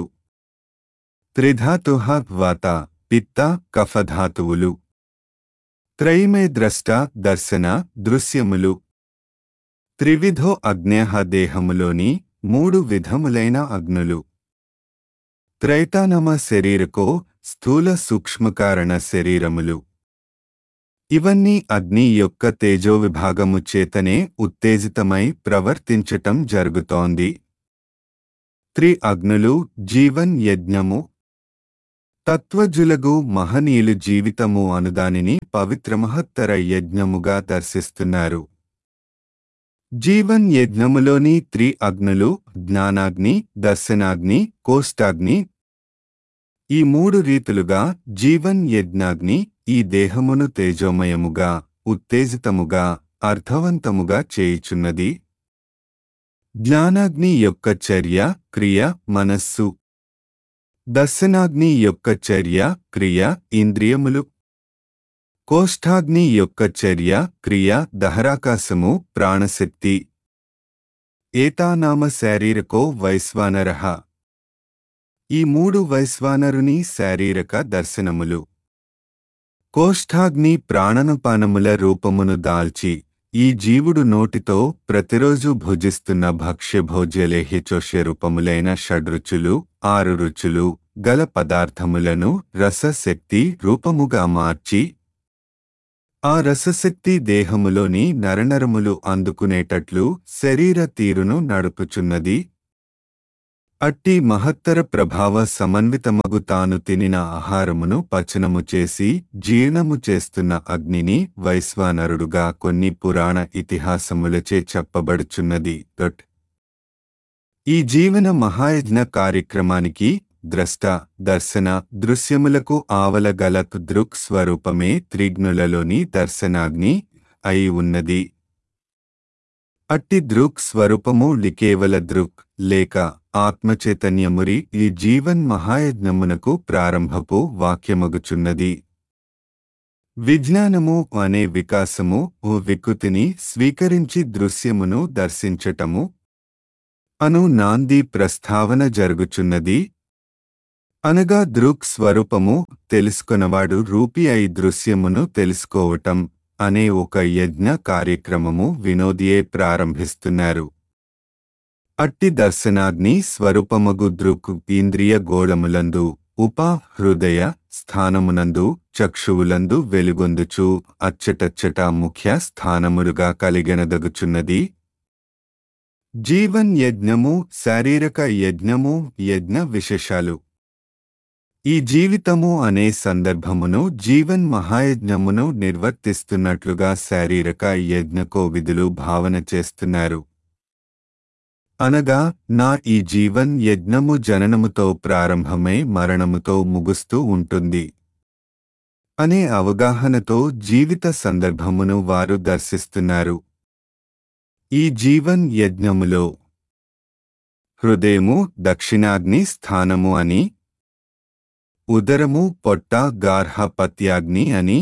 త్రిధాతుహ వాత పిత్త కఫధాతువులు త్రయిమే ద్రష్ట దర్శన దృశ్యములు త్రివిధో అగ్నేహ దేహములోని మూడు విధములైన అగ్నులు త్రైతానమ శరీరకో స్థూల సూక్ష్మకారణ శరీరములు ఇవన్నీ అగ్ని యొక్క తేజో విభాగము చేతనే ఉత్తేజితమై ప్రవర్తించటం జరుగుతోంది త్రి అగ్నులు జీవన్ యజ్ఞము తత్వజులగు మహనీయులు జీవితము అనుదానిని పవిత్రమహత్తర యజ్ఞముగా దర్శిస్తున్నారు జీవన్ యజ్ఞములోని త్రి అగ్నులు జ్ఞానాగ్ని దర్శనాగ్ని కోష్టాగ్ని ఈ మూడు రీతులుగా జీవన్ యజ్ఞాగ్ని ఈ దేహమును తేజోమయముగా ఉత్తేజితముగా అర్థవంతముగా చేయుచున్నది జ్ఞానాగ్ని యొక్క చర్య క్రియ మనస్సు దర్శనాగ్ని యొక్క చర్య క్రియ ఇంద్రియములు కోష్ఠాగ్ని యొక్క చర్య క్రియ దహరాకాశము ప్రాణశక్తి ఏతానామ శారీరకో వైశ్వానరః ఈ మూడు వైశ్వానరుని శారీరక దర్శనములు కోష్ఠాగ్ని ప్రాణనపానముల రూపమును దాల్చి ఈ జీవుడు నోటితో ప్రతిరోజు భుజిస్తున్న భక్ష్యభోజ్యలేహ్యచోష్య రూపములైన షడ్రుచులు ఆరు రుచులు గల పదార్థములను రసశక్తి రూపముగా మార్చి ఆ రసశక్తి దేహములోని నరనరములు అందుకునేటట్లు శరీర తీరును నడుపుచున్నది అట్టి మహత్తర ప్రభావ సమన్వితమగు తాను తినిన ఆహారమును పచనము చేసి జీర్ణము చేస్తున్న అగ్నిని వైశ్వానరుడుగా కొన్ని పురాణ ఇతిహాసములచే చెప్పబడుచున్నది దొట్ ఈ జీవన మహాయజ్ఞ కార్యక్రమానికి ద్రష్ట దర్శన దృశ్యములకు ఆవల గల దృక్ స్వరూపమే త్రిగ్నులలోని దర్శనాగ్ని అయి ఉన్నది అట్టి దృక్ స్వరూపము లికేవల దృక్ లేక ఆత్మచైతన్యమురి ఈ జీవన్ మహాయజ్ఞమునకు ప్రారంభపు వాక్యమగుచున్నది విజ్ఞానము అనే వికాసము ఓ వికృతిని స్వీకరించి దృశ్యమును దర్శించటము అను నాంది ప్రస్తావన జరుగుచున్నది అనగా దృక్ స్వరూపము తెలుసుకొనవాడు రూపి అయి దృశ్యమును తెలుసుకోవటం అనే ఒక యజ్ఞ కార్యక్రమము వినోదియే ప్రారంభిస్తున్నారు అట్టి దర్శనాగ్ని స్వరూపమగు దృక్ ఇంద్రియ గోళములందు ఉప హృదయ స్థానమునందు చక్షువులందు వెలుగొందుచు అచ్చటచ్చట ముఖ్య స్థానములుగా కలిగెనదగుచున్నది జీవన్ యజ్ఞము శారీరక యజ్ఞము యజ్ఞ విశేషాలు ఈ జీవితము అనే సందర్భమును జీవన్ మహాయజ్ఞమును నిర్వర్తిస్తున్నట్లుగా శారీరక యజ్ఞకో విధులు భావన చేస్తున్నారు అనగా నా ఈ జీవన్ యజ్ఞము జననముతో ప్రారంభమై మరణముతో ముగుస్తూ ఉంటుంది అనే అవగాహనతో జీవిత సందర్భమును వారు దర్శిస్తున్నారు ఈ జీవన్ యజ్ఞములో హృదయము దక్షిణాగ్ని స్థానము అని ఉదరము పొట్ట గార్హపత్యాగ్ని అని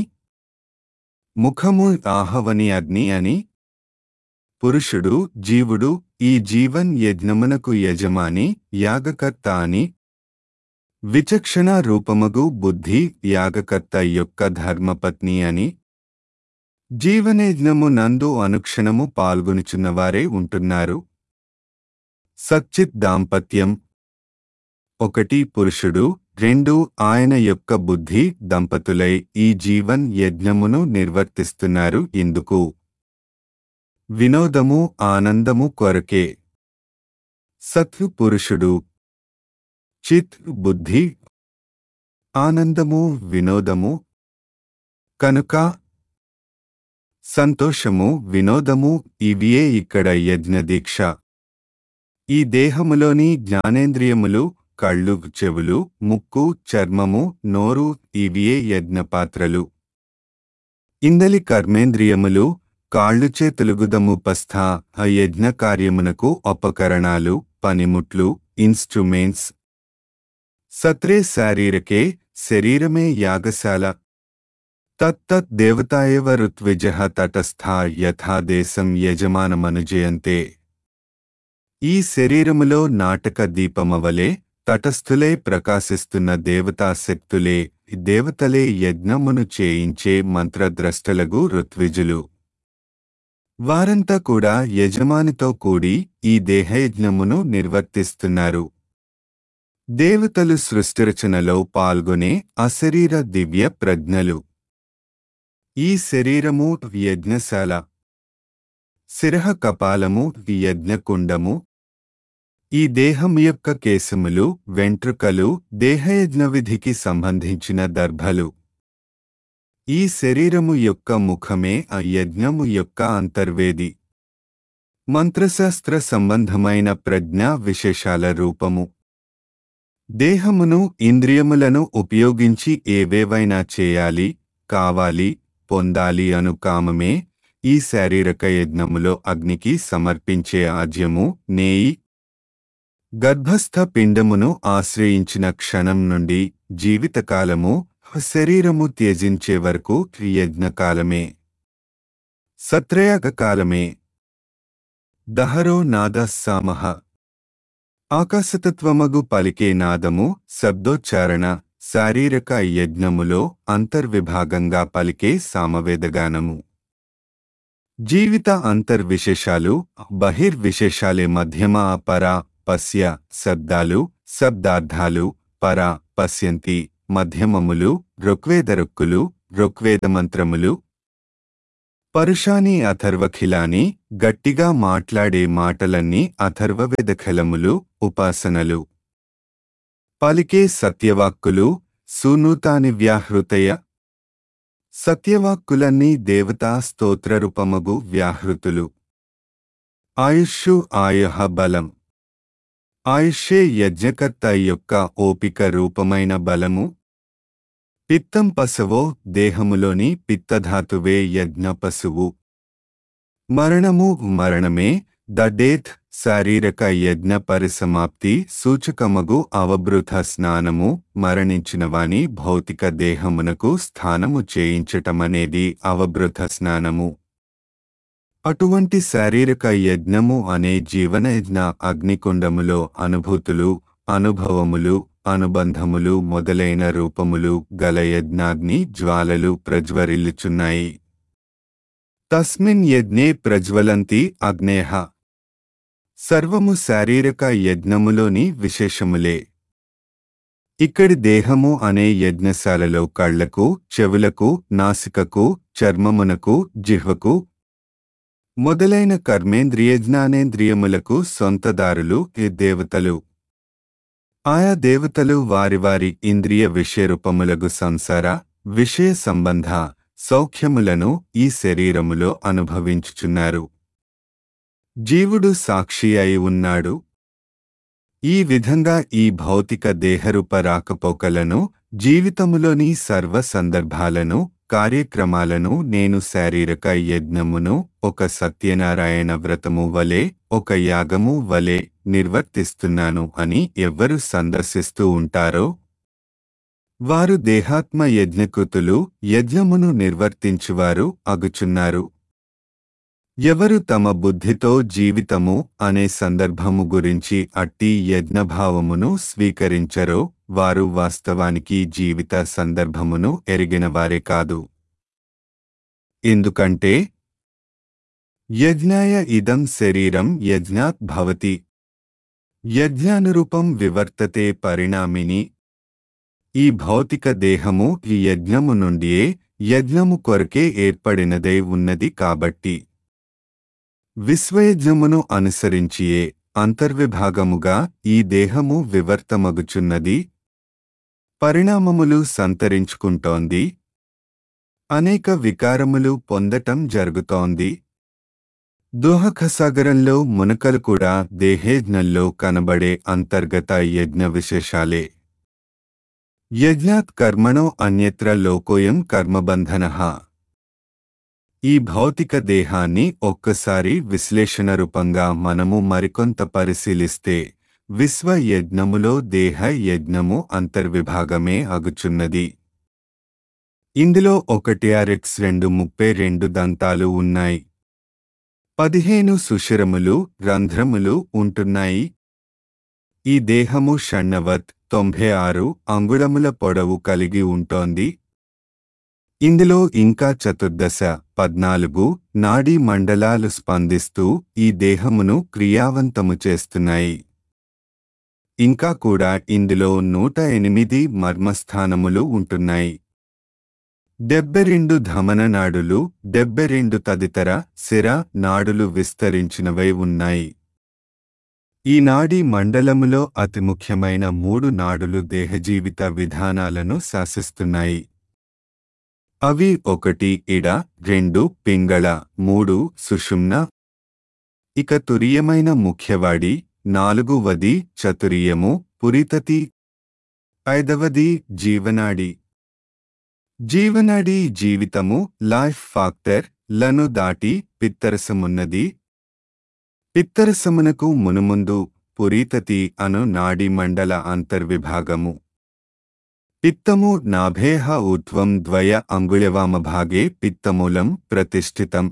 ముఖము ఆహవని అగ్ని అని పురుషుడు జీవుడు ఈ జీవన్ యజ్ఞమునకు యజమాని యాగకర్త అని విచక్షణ రూపమగు బుద్ధి యాగకర్త యొక్క ధర్మపత్ని అని జీవనేజ్ఞము నందు అనుక్షణము పాల్గొనుచున్నవారే ఉంటున్నారు సచ్చిత్ దాంపత్యం ఒకటి పురుషుడు రెండు ఆయన యొక్క బుద్ధి దంపతులై ఈ జీవన్ యజ్ఞమును నిర్వర్తిస్తున్నారు ఇందుకు వినోదము ఆనందము కొరకే సత్ పురుషుడు చిత్ బుద్ధి ఆనందము వినోదము కనుక సంతోషము వినోదము ఇవియే ఇక్కడ యజ్ఞదీక్ష ఈ దేహములోని జ్ఞానేంద్రియములు కళ్ళు చెవులు ముక్కు చర్మము నోరు ఇవియే యజ్ఞపాత్రలు ఇందలి కర్మేంద్రియములు కాళ్ళు చేతులుగుదముపస్థ ఆ యజ్ఞ కార్యమునకు ఉపకరణాలు పనిముట్లు ఇన్స్ట్రుమెంట్స్ సత్రే శారీరకే శరీరమే యాగశాల తత్తత్ దేవతాయవ ఋత్విజ తటస్థా యథా దేశం యజమానమనుజయంతే ఈ శరీరములో నాటక దీపమవలే తటస్థులే ప్రకాశిస్తున్న దేవతాశక్తులే దేవతలే యజ్ఞమును చేయించే మంత్రద్రష్టలగు ఋత్విజులు వారంతా కూడా యజమానితో కూడి ఈ దేహయజ్ఞమును నిర్వర్తిస్తున్నారు దేవతలు సృష్టిరచనలో పాల్గొనే అశరీర దివ్య ప్రజ్ఞలు ఈ శరీరము యజ్ఞశాల శిరహ కపాలము యజ్ఞకుండము ఈ దేహం యొక్క కేశములు వెంట్రుకలు దేహయజ్ఞ విధికి సంబంధించిన దర్భలు ఈ శరీరము యొక్క ముఖమే ఆ యజ్ఞము యొక్క అంతర్వేది మంత్రశాస్త్ర సంబంధమైన ప్రజ్ఞా విశేషాల రూపము దేహమును ఇంద్రియములను ఉపయోగించి ఏవేవైనా చేయాలి కావాలి పొందాలి అను కామమే ఈ శారీరక యజ్ఞములో అగ్నికి సమర్పించే ఆజ్యము నేయి గర్భస్థ పిండమును ఆశ్రయించిన క్షణం నుండి జీవితకాలము శరీరము త్యజించే వరకు యజ్ఞకాలమే సత్రయాగ కాలమే దహరో నాద సామహ ఆకాశతత్వమగు పలికే నాదము శబ్దోచ్చారణ శారీరక యజ్ఞములో అంతర్విభాగంగా పలికే సామవేదగానము జీవిత అంతర్విశేషాలు బహిర్విశేషాలే మధ్యమ పర పశ్య శబ్దాలు శబ్దార్థాలు పర పశ్యంతి మధ్యమములు ఋగ్వేదరుక్కులు ఋగ్వేదమంత్రములు పరుషాని అథర్వఖిలాని గట్టిగా మాట్లాడే మాటలన్నీ అథర్వవేదఖలములు ఉపాసనలు పలికే సత్యవాక్కులు సునూతాని వ్యాహృతయ సత్యవాక్కులన్నీ దేవతా స్తోత్రరూపమగు వ్యాహృతులు ఆయుష్షు ఆయహ బలం ఆయుష్యే యజ్ఞకర్త యొక్క ఓపిక రూపమైన బలము పిత్తం పశవో దేహములోని పిత్తధాతువే యజ్ఞ పశువు మరణము మరణమే దడేత్ శారీరక యజ్ఞ పరిసమాప్తి సూచకమగు అవబృత స్నానము మరణించిన వాని భౌతిక దేహమునకు స్థానము చేయించటమనేది అవబృత స్నానము అటువంటి శారీరక యజ్ఞము అనే జీవనయజ్ఞ అగ్నికుండములో అనుభూతులు అనుభవములు అనుబంధములు మొదలైన రూపములు గల యజ్ఞాగ్ని జ్వాలలు ప్రజ్వరిల్లుచున్నాయి తస్మిన్ యజ్ఞే ప్రజ్వలంతి అగ్నేహ సర్వము శారీరక యజ్ఞములోని విశేషములే ఇక్కడి దేహము అనే యజ్ఞశాలలో కళ్లకు చెవులకు నాసికకు చర్మమునకు జిహ్వకు మొదలైన కర్మేంద్రియ జ్ఞానేంద్రియములకు సొంతదారులు ఈ దేవతలు ఆయా దేవతలు వారి వారి ఇంద్రియ విషయరూపములగు సంసార విషయ సంబంధ సౌఖ్యములను ఈ శరీరములో అనుభవించుచున్నారు జీవుడు సాక్షి అయి ఉన్నాడు ఈ విధంగా ఈ భౌతిక దేహరూప రాకపోకలను జీవితములోని సర్వ సందర్భాలను కార్యక్రమాలను నేను శారీరక యజ్ఞమును ఒక సత్యనారాయణ వ్రతము వలె ఒక యాగము వలె నిర్వర్తిస్తున్నాను అని ఎవ్వరు సందర్శిస్తూ ఉంటారో వారు దేహాత్మ యజ్ఞకృతులు యజ్ఞమును నిర్వర్తించువారు అగుచున్నారు ఎవరు తమ బుద్ధితో జీవితము అనే సందర్భము గురించి అట్టి యజ్ఞభావమును స్వీకరించరో వారు వాస్తవానికి జీవిత సందర్భమును ఎరిగినవారే కాదు ఎందుకంటే యజ్ఞాయ ఇదం శరీరం యజ్ఞాత్ భవతి యజ్ఞానురూపం వివర్తతే పరిణామిని ఈ భౌతిక దేహము ఈ యజ్ఞము నుండియే యజ్ఞము కొరకే ఏర్పడినదై ఉన్నది కాబట్టి విశ్వయజ్ఞమును అనుసరించియే అంతర్విభాగముగా ఈ దేహము వివర్తమగుచున్నది పరిణామములు సంతరించుకుంటోంది అనేక వికారములు పొందటం జరుగుతోంది దోహకసాగరంలో మునకలు కూడా దేహేజ్ఞంలో కనబడే అంతర్గత యజ్ఞ విశేషాలే యజ్ఞాత్ కర్మణో అన్యత్ర లోకోయం కర్మబంధన ఈ భౌతిక దేహాన్ని ఒక్కసారి విశ్లేషణ రూపంగా మనము మరికొంత పరిశీలిస్తే విశ్వ యజ్ఞములో దేహ యజ్ఞము అంతర్విభాగమే అగుచున్నది ఇందులో ఒకటి ఆర్ఎక్స్ రెండు ముప్పై రెండు దంతాలు ఉన్నాయి పదిహేను సుషిరములు రంధ్రములు ఉంటున్నాయి ఈ దేహము షణ్ణవత్ తొంభై ఆరు అంగుళముల పొడవు కలిగి ఉంటోంది ఇందులో ఇంకా చతుర్దశ పద్నాలుగు నాడీ మండలాలు స్పందిస్తూ ఈ దేహమును క్రియావంతము చేస్తున్నాయి ఇంకా కూడా ఇందులో నూట ఎనిమిది మర్మస్థానములు ఉంటున్నాయి డెబ్బె రెండు ధమన నాడులు డెబ్బె రెండు తదితర శిర నాడులు విస్తరించినవై ఉన్నాయి ఈ నాడీ మండలములో అతి ముఖ్యమైన మూడు నాడులు దేహజీవిత విధానాలను శాసిస్తున్నాయి అవి ఒకటి ఇడ రెండు పింగళ మూడు సుషుమ్న ఇక తురియమైన ముఖ్యవాడి నాలుగువది చతురియము పురితతి ఐదవది జీవనాడి జీవనాడి జీవితము లైఫ్ ఫాక్టర్ లను దాటి పిత్తరసమున్నది పిత్తరసమునకు మునుముందు పురీతతి అను నాడి మండల అంతర్విభాగము పిత్తము నాభేహ ఊర్ధ్వం ద్వయ అంగుళవామభాగే పిత్తమూలం ప్రతిష్ఠితం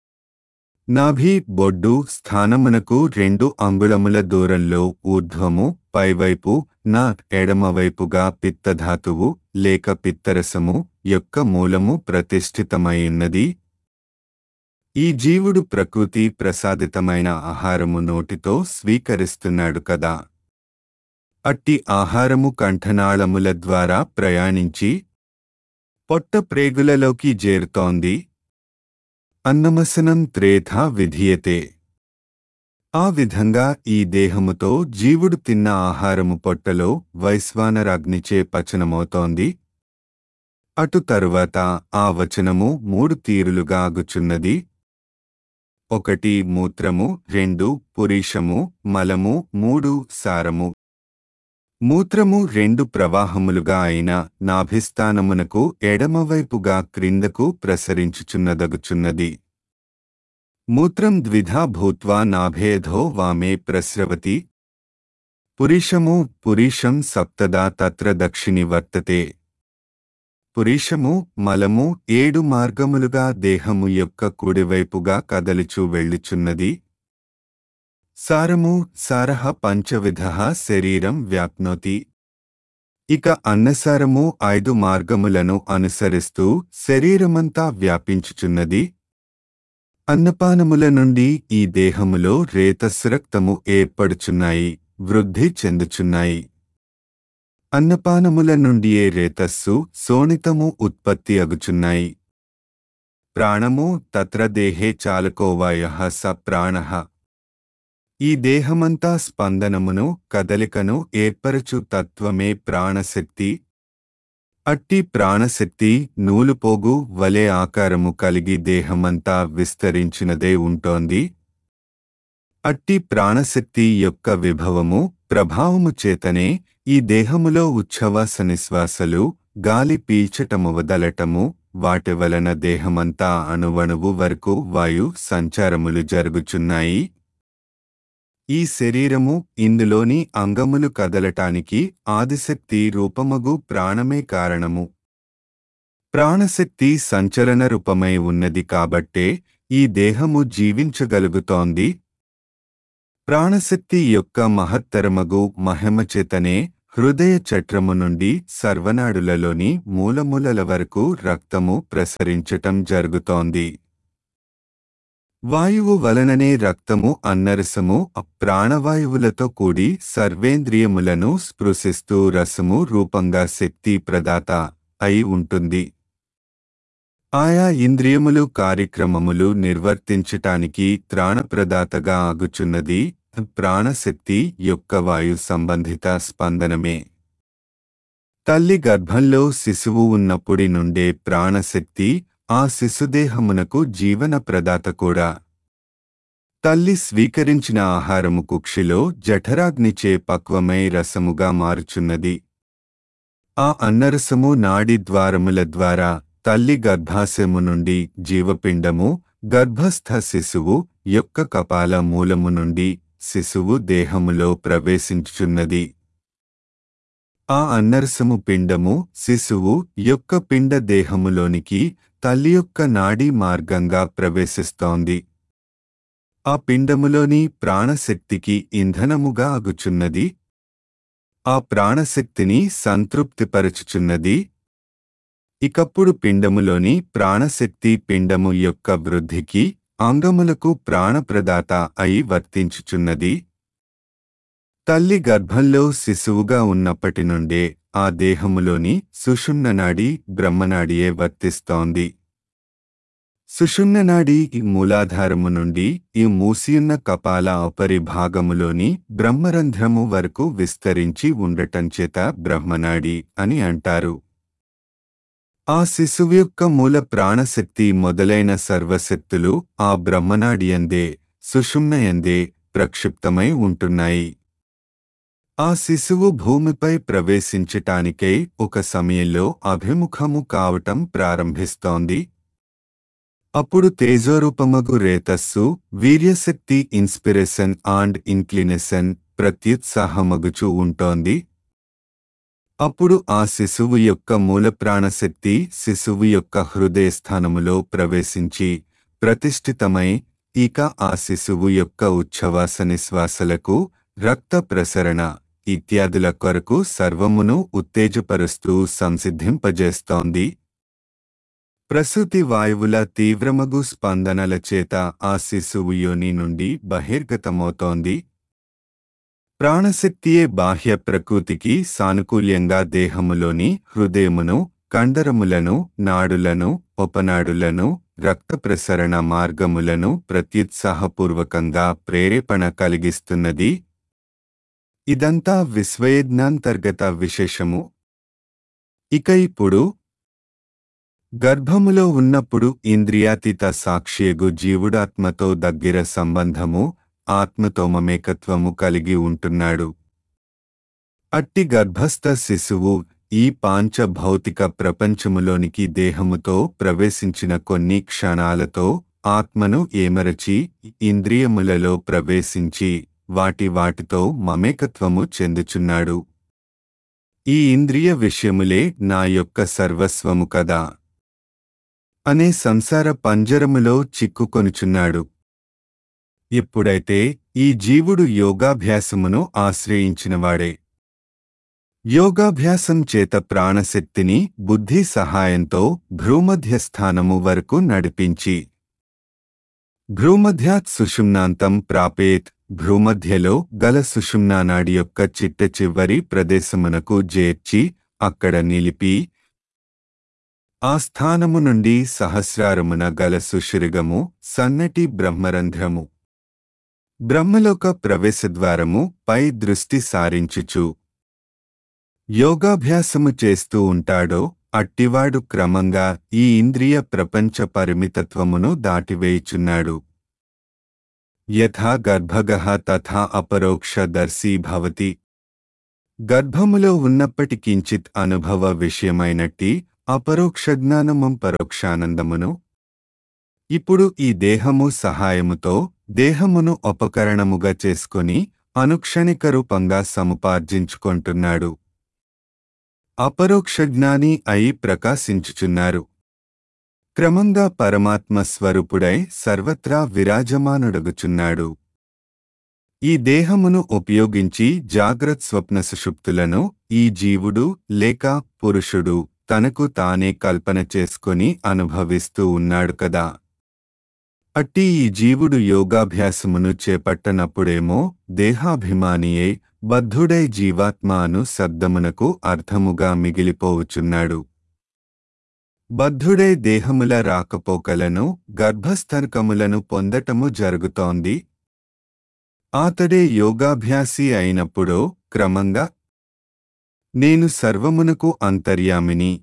నాభి బొడ్డు స్థానమునకు రెండు అంగుళముల దూరంలో ఊర్ధ్వము పైవైపు నా ఎడమవైపుగా పిత్తధాతువు లేక పిత్తరసము యొక్క మూలము ప్రతిష్ఠితమైయున్నది ఈ జీవుడు ప్రకృతి ప్రసాదితమైన ఆహారము నోటితో స్వీకరిస్తున్నాడు కదా అట్టి ఆహారము కంఠనాళముల ద్వారా ప్రయాణించి పొట్ట ప్రేగులలోకి చేరుతోంది అన్నమసనం త్రేధా విధీయతే ఆ విధంగా ఈ దేహముతో జీవుడు తిన్న ఆహారము పొట్టలో వైశ్వానరాగ్నిచే పచనమవుతోంది అటు తరువాత ఆ వచనము మూడు తీరులుగా అగుచున్నది ఒకటి మూత్రము రెండు పురీషము మలము మూడు సారము మూత్రము రెండు ప్రవాహములుగా అయిన నాభిస్థానమునకు ఎడమవైపుగా క్రిందకు ప్రసరించుచున్నదగుచున్నది మూత్రం ద్విధా భూత్వా నాభేధో వామే ప్రస్రవతి పురీషము పురీషం సప్తదా తత్ర దక్షిణి వర్తతే పురీషము మలము ఏడు మార్గములుగా దేహము యొక్క కుడివైపుగా కదలుచూ వెళ్ళుచున్నది సారము సారహ పంచవిధ శరీరం వ్యాప్నోతి ఇక అన్నసారము ఐదు మార్గములను అనుసరిస్తూ శరీరమంతా వ్యాపించుచున్నది అన్నపానముల నుండి ఈ దేహములో రేతస్రక్తము ఏర్పడుచున్నాయి వృద్ధి చెందుచున్నాయి అన్నపానముల నుండియే రేతస్సు సోణితము ఉత్పత్తి అగుచున్నాయి ప్రాణము తత్ర దేహే చాలకోవాయ స ప్రాణ ఈ దేహమంతా స్పందనమును కదలికను ఏర్పరచు తత్వమే ప్రాణశక్తి అట్టి ప్రాణశక్తి నూలుపోగు వలె ఆకారము కలిగి దేహమంతా విస్తరించినదే ఉంటోంది అట్టి ప్రాణశక్తి యొక్క విభవము ప్రభావము చేతనే ఈ దేహములో ఉచ్ఛ్వాస నిశ్వాసలు గాలి పీల్చటము వదలటము వాటి వలన దేహమంతా అణువణువు వరకు వాయు సంచారములు జరుగుచున్నాయి ఈ శరీరము ఇందులోని అంగములు కదలటానికి ఆదిశక్తి రూపమగు ప్రాణమే కారణము ప్రాణశక్తి సంచలన రూపమై ఉన్నది కాబట్టే ఈ దేహము జీవించగలుగుతోంది ప్రాణశక్తి యొక్క మహత్తరమగు మహిమచేతనే హృదయ చట్రము నుండి సర్వనాడులలోని మూలమూలల వరకు రక్తము ప్రసరించటం జరుగుతోంది వాయువు వలననే రక్తము అన్నరసము ప్రాణవాయువులతో కూడి సర్వేంద్రియములను స్పృశిస్తూ రసము రూపంగా శక్తి ప్రదాత అయి ఉంటుంది ఆయా ఇంద్రియములు కార్యక్రమములు నిర్వర్తించటానికి త్రాణప్రదాతగా ఆగుచున్నది ప్రాణశక్తి యొక్క వాయు సంబంధిత స్పందనమే తల్లి గర్భంలో శిశువు ఉన్నప్పుడి నుండే ప్రాణశక్తి ఆ శిశుదేహమునకు జీవన ప్రదాత కూడా తల్లి స్వీకరించిన ఆహారము కుక్షిలో జఠరాగ్నిచే పక్వమై రసముగా మారుచున్నది ఆ అన్నరసము నాడి ద్వారముల ద్వారా తల్లి గర్భాశయము నుండి జీవపిండము గర్భస్థ శిశువు యొక్క కపాల మూలము నుండి శిశువు దేహములో ప్రవేశించుచున్నది ఆ అన్నరసము పిండము శిశువు యొక్క పిండ దేహములోనికి తల్లి యొక్క నాడీ మార్గంగా ప్రవేశిస్తోంది ఆ పిండములోని ప్రాణశక్తికి ఇంధనముగా అగుచున్నది ఆ ప్రాణశక్తిని సంతృప్తిపరచుచున్నది ఇకప్పుడు పిండములోని ప్రాణశక్తి పిండము యొక్క వృద్ధికి అంగములకు ప్రాణప్రదాత అయి వర్తించుచున్నది తల్లి గర్భంలో శిశువుగా ఉన్నప్పటి నుండే ఆ దేహములోని సుషుమ్ననాడి బ్రహ్మనాడియే వర్తిస్తోంది సుషుమ్ననాడి ఈ మూలాధారము నుండి ఈ మూసియున్న కపాల ఉపరి భాగములోని బ్రహ్మరంధ్రము వరకు విస్తరించి ఉండటంచేత బ్రహ్మనాడి అని అంటారు ఆ శిశువు యొక్క మూల ప్రాణశక్తి మొదలైన సర్వశక్తులు ఆ బ్రహ్మనాడియందే సుషుమ్నయందే ప్రక్షిప్తమై ఉంటున్నాయి ఆ శిశువు భూమిపై ప్రవేశించటానికై ఒక సమయంలో అభిముఖము కావటం ప్రారంభిస్తోంది అప్పుడు తేజోరూపమగు రేతస్సు వీర్యశక్తి ఇన్స్పిరేషన్ అండ్ ఇన్క్లినేషన్ ప్రత్యుత్సాహమగుచూ ఉంటోంది అప్పుడు ఆ శిశువు యొక్క మూల ప్రాణశక్తి శిశువు యొక్క హృదయస్థానములో ప్రవేశించి ప్రతిష్ఠితమై ఇక ఆ శిశువు యొక్క ఉచ్ఛ్వాస నిశ్వాసలకు రక్త ప్రసరణ ఇత్యాదుల కొరకు సర్వమును ఉత్తేజపరుస్తూ సంసిద్ధింపజేస్తోంది ప్రసూతి వాయువుల తీవ్రమగు స్పందనల చేత ఆ శిశువు యోని నుండి బహిర్గతమవుతోంది ప్రాణశక్తియే బాహ్య ప్రకృతికి సానుకూల్యంగా దేహములోని హృదయమును కండరములను నాడులను ఉపనాడులను రక్త ప్రసరణ మార్గములను ప్రత్యుత్సాహపూర్వకంగా ప్రేరేపణ కలిగిస్తున్నది ఇదంతా విశ్వయజ్ఞాంతర్గత విశేషము ఇక ఇప్పుడు గర్భములో ఉన్నప్పుడు ఇంద్రియాతీత సాక్షియగు జీవుడాత్మతో దగ్గర సంబంధము ఆత్మతో మమేకత్వము కలిగి ఉంటున్నాడు అట్టి గర్భస్థ శిశువు ఈ పాంచ భౌతిక ప్రపంచములోనికి దేహముతో ప్రవేశించిన కొన్ని క్షణాలతో ఆత్మను ఏమరచి ఇంద్రియములలో ప్రవేశించి వాటి వాటితో మమేకత్వము చెందుచున్నాడు ఈ ఇంద్రియ విషయములే నా యొక్క సర్వస్వము కదా అనే సంసార పంజరములో చిక్కుకొనుచున్నాడు ఎప్పుడైతే ఈ జీవుడు యోగాభ్యాసమును ఆశ్రయించినవాడే యోగాభ్యాసం చేత ప్రాణశక్తిని బుద్ధి సహాయంతో భ్రూమధ్యస్థానము వరకు నడిపించి భ్రూమధ్యాత్ సుషుమ్నాంతం ప్రాపేత్ భ్రూమధ్యలో గల సుషుమ్నానాడి యొక్క చిట్ట చివరి ప్రదేశమునకు చేర్చి అక్కడ నిలిపి ఆ స్థానము నుండి సహస్రారమున గల సుషిరిగము సన్నటి బ్రహ్మరంధ్రము బ్రహ్మలోక ప్రవేశద్వారము పై దృష్టి సారించుచు యోగాభ్యాసము చేస్తూ ఉంటాడో అట్టివాడు క్రమంగా ఈ ఇంద్రియ ప్రపంచ పరిమితత్వమును దాటివేయుచున్నాడు యథా గర్భగః తథా అపరోక్షదర్శీ భవతి గర్భములో ఉన్నప్పటికించిత్ అనుభవ విషయమైనట్టి అపరోక్ష జ్ఞానము పరోక్షానందమును ఇప్పుడు ఈ దేహము సహాయముతో దేహమును ఉపకరణముగా చేసుకొని అనుక్షణిక రూపంగా సముపార్జించుకొంటున్నాడు అపరోక్ష జ్ఞాని అయి ప్రకాశించుచున్నారు క్రమంగా పరమాత్మ స్వరూపుడై సర్వత్రా విరాజమానుడగుచున్నాడు ఈ దేహమును ఉపయోగించి జాగ్రత్ స్వప్న సుషుప్తులను ఈ జీవుడు లేక పురుషుడు తనకు తానే కల్పన చేసుకొని అనుభవిస్తూ ఉన్నాడు కదా అట్టి ఈ జీవుడు యోగాభ్యాసమును చేపట్టనప్పుడేమో దేహాభిమానియై బద్ధుడై జీవాత్మ అను శబ్దమునకు అర్థముగా మిగిలిపోవుచున్నాడు బద్ధుడై దేహముల రాకపోకలను గర్భస్థర్కములను పొందటము జరుగుతోంది ఆతడే యోగాభ్యాసి అయినప్పుడో క్రమంగా నేను సర్వమునకు అంతర్యామిని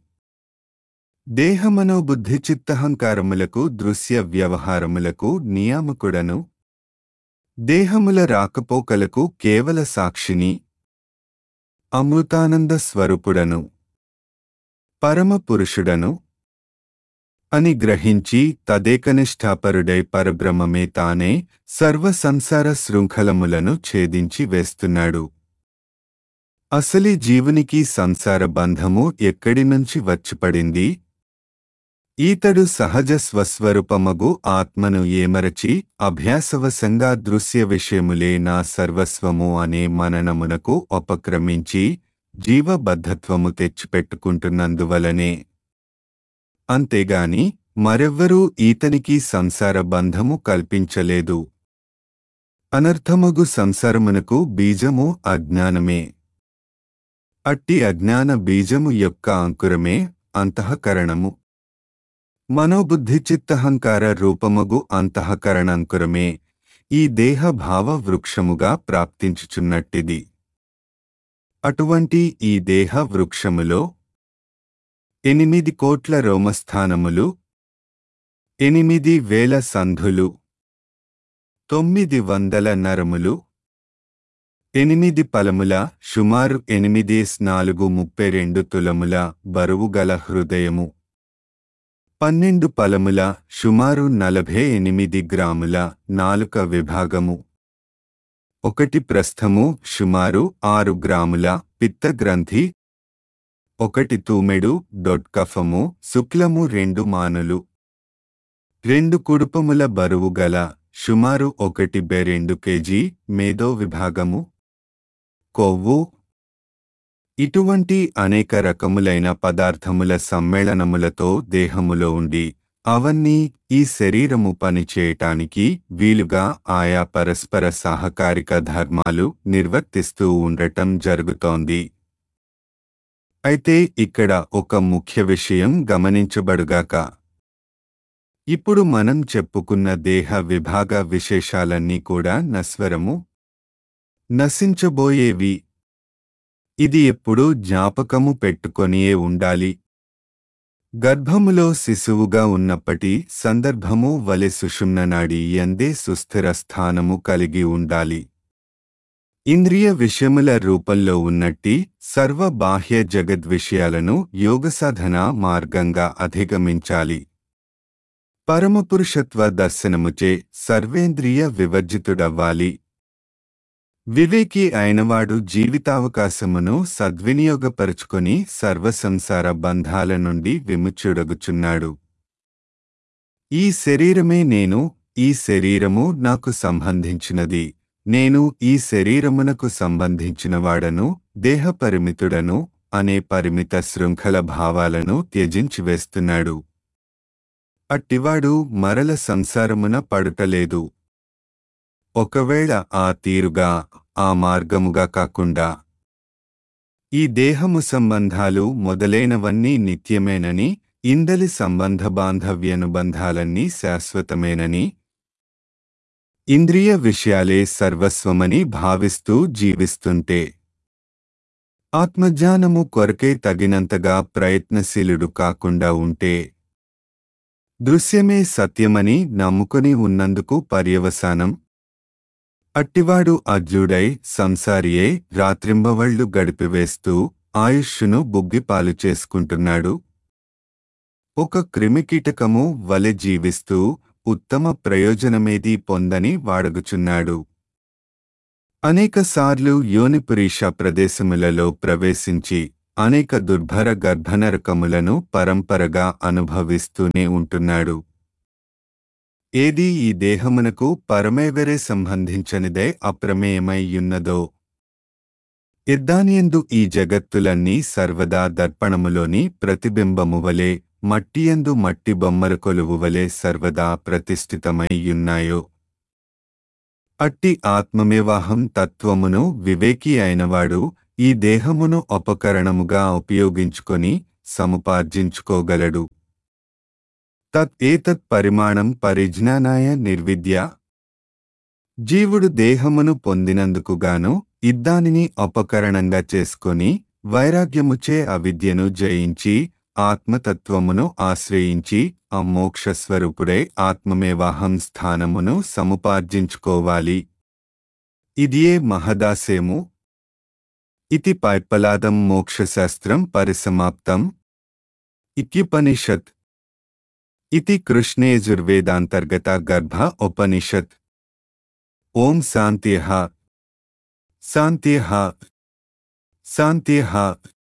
దేహమనో బుద్ధి చిత్తహంకారములకు దృశ్య వ్యవహారములకు నియామకుడను దేహముల రాకపోకలకు కేవల సాక్షిని అమృతానంద స్వరూపుడను పరమ పురుషుడను అని గ్రహించి తదేకనిష్టాపరుడై పరబ్రహ్మమే తానే సర్వ సంసార శృంఖలములను ఛేదించి వేస్తున్నాడు అసలి జీవునికి సంసార బంధము ఎక్కడి నుంచి వచ్చిపడింది ఈతడు సహజ స్వస్వరూపమగు ఆత్మను ఏమరచి అభ్యాసవశంగా దృశ్య విషయములే నా సర్వస్వము అనే మననమునకు ఉపక్రమించి జీవబద్ధత్వము తెచ్చిపెట్టుకుంటున్నందువలనే అంతేగాని మరెవ్వరూ ఈతనికి సంసార బంధము కల్పించలేదు అనర్థమగు సంసారమునకు బీజము అజ్ఞానమే అట్టి అజ్ఞాన బీజము యొక్క అంకురమే అంతఃకరణము మనోబుద్ధి చిత్తహంకార రూపమగు అంతఃకరణంకురమే ఈ దేహ భావ వృక్షముగా ప్రాప్తించుచున్నట్టిది అటువంటి ఈ దేహ వృక్షములో ఎనిమిది కోట్ల రోమస్థానములు ఎనిమిది వేల సంధులు తొమ్మిది వందల నరములు ఎనిమిది పలముల సుమారు ఎనిమిది నాలుగు ముప్పై రెండు తులముల బరువుగల హృదయము పన్నెండు పలముల సుమారు నలభై ఎనిమిది గ్రాముల నాలుక విభాగము ఒకటి ప్రస్థము సుమారు ఆరు గ్రాముల పిత్తగ్రంథి ఒకటి తూమెడు డొట్కఫము శుక్లము రెండు మానులు రెండు కుడుపముల బరువు గల సుమారు ఒకటి బె రెండు కేజీ మేధో విభాగము కొవ్వు ఇటువంటి అనేక రకములైన పదార్థముల సమ్మేళనములతో దేహములో ఉండి అవన్నీ ఈ శరీరము పనిచేయటానికి వీలుగా ఆయా పరస్పర సహకారిక ధర్మాలు నిర్వర్తిస్తూ ఉండటం జరుగుతోంది అయితే ఇక్కడ ఒక ముఖ్య విషయం గమనించబడుగాక ఇప్పుడు మనం చెప్పుకున్న దేహ విభాగ విశేషాలన్నీ కూడా నస్వరము నశించబోయేవి ఇది ఎప్పుడూ జ్ఞాపకము పెట్టుకొనియే ఉండాలి గర్భములో శిశువుగా ఉన్నప్పటి సందర్భము వలె సుషుమ్న నాడి ఎందే సుస్థిర స్థానము కలిగి ఉండాలి ఇంద్రియ విషయముల రూపంలో ఉన్నట్టి సర్వ బాహ్య జగద్విషయాలను యోగసాధన మార్గంగా అధిగమించాలి పరమపురుషత్వ దర్శనముచే సర్వేంద్రియ వివర్జితుడవ్వాలి వివేకి అయినవాడు జీవితావకాశమును సద్వినియోగపరుచుకొని సర్వసంసార బంధాల నుండి విముచుడగుచున్నాడు ఈ శరీరమే నేను ఈ శరీరము నాకు సంబంధించినది నేను ఈ శరీరమునకు సంబంధించినవాడను దేహపరిమితుడను అనే పరిమిత శృంఖల భావాలను త్యజించివేస్తున్నాడు అట్టివాడు మరల సంసారమున పడుటలేదు ఒకవేళ ఆ తీరుగా ఆ మార్గముగా కాకుండా ఈ దేహము సంబంధాలు మొదలైనవన్నీ నిత్యమేనని ఇందలి సంబంధ బాంధవ్యనుబంధాలన్నీ శాశ్వతమేనని ఇంద్రియ విషయాలే సర్వస్వమని భావిస్తూ జీవిస్తుంటే ఆత్మజ్ఞానము కొరకే తగినంతగా ప్రయత్నశీలుడు కాకుండా ఉంటే దృశ్యమే సత్యమని నమ్ముకుని ఉన్నందుకు పర్యవసానం అట్టివాడు అజ్జుడై సంసారియై రాత్రింబవళ్లు గడిపివేస్తూ ఆయుష్షును బుగ్గిపాలు చేసుకుంటున్నాడు ఒక క్రిమికీటకము వలె జీవిస్తూ ఉత్తమ ప్రయోజనమేదీ పొందని వాడగుచున్నాడు అనేకసార్లు యోనిపురీష ప్రదేశములలో ప్రవేశించి అనేక దుర్భర గర్భనరకములను పరంపరగా అనుభవిస్తూనే ఉంటున్నాడు ఏది ఈ దేహమునకు పరమేవరే సంబంధించనిదే అప్రమేయమై యున్నదో ఇద్దానియందు ఈ జగత్తులన్నీ సర్వదా దర్పణములోని ప్రతిబింబము వలె మట్టియందు మట్టి బొమ్మల కొలువు వలె సర్వదా ప్రతిష్ఠితమై యున్నాయో అట్టి ఆత్మమేవాహం తత్వమును వివేకి అయినవాడు ఈ దేహమును ఉపకరణముగా ఉపయోగించుకొని సముపార్జించుకోగలడు తత్ ఏతత్ పరిమాణం పరిజ్ఞానాయ నిర్విద్య జీవుడు దేహమును పొందినందుకుగాను ఇద్దానిని ఉపకరణంగా చేసుకొని వైరాగ్యముచే అవిద్యను జయించి ఆత్మతత్వమును ఆశ్రయించి ఆ మోక్షస్వరూపుడై ఆత్మమేవాహం స్థానమును సముపార్జించుకోవాలి ఇదియే మహదాసేము ఇతి పైపలాదం మోక్షశాస్త్రం పరిసమాప్తం ఇత్యుపనిషత్ ఇతి కృష్ణేజుర్వేదాంతర్గత గర్భ ఉపనిషత్ ఓం శాంత్యః శాంత్యః శాంత్యః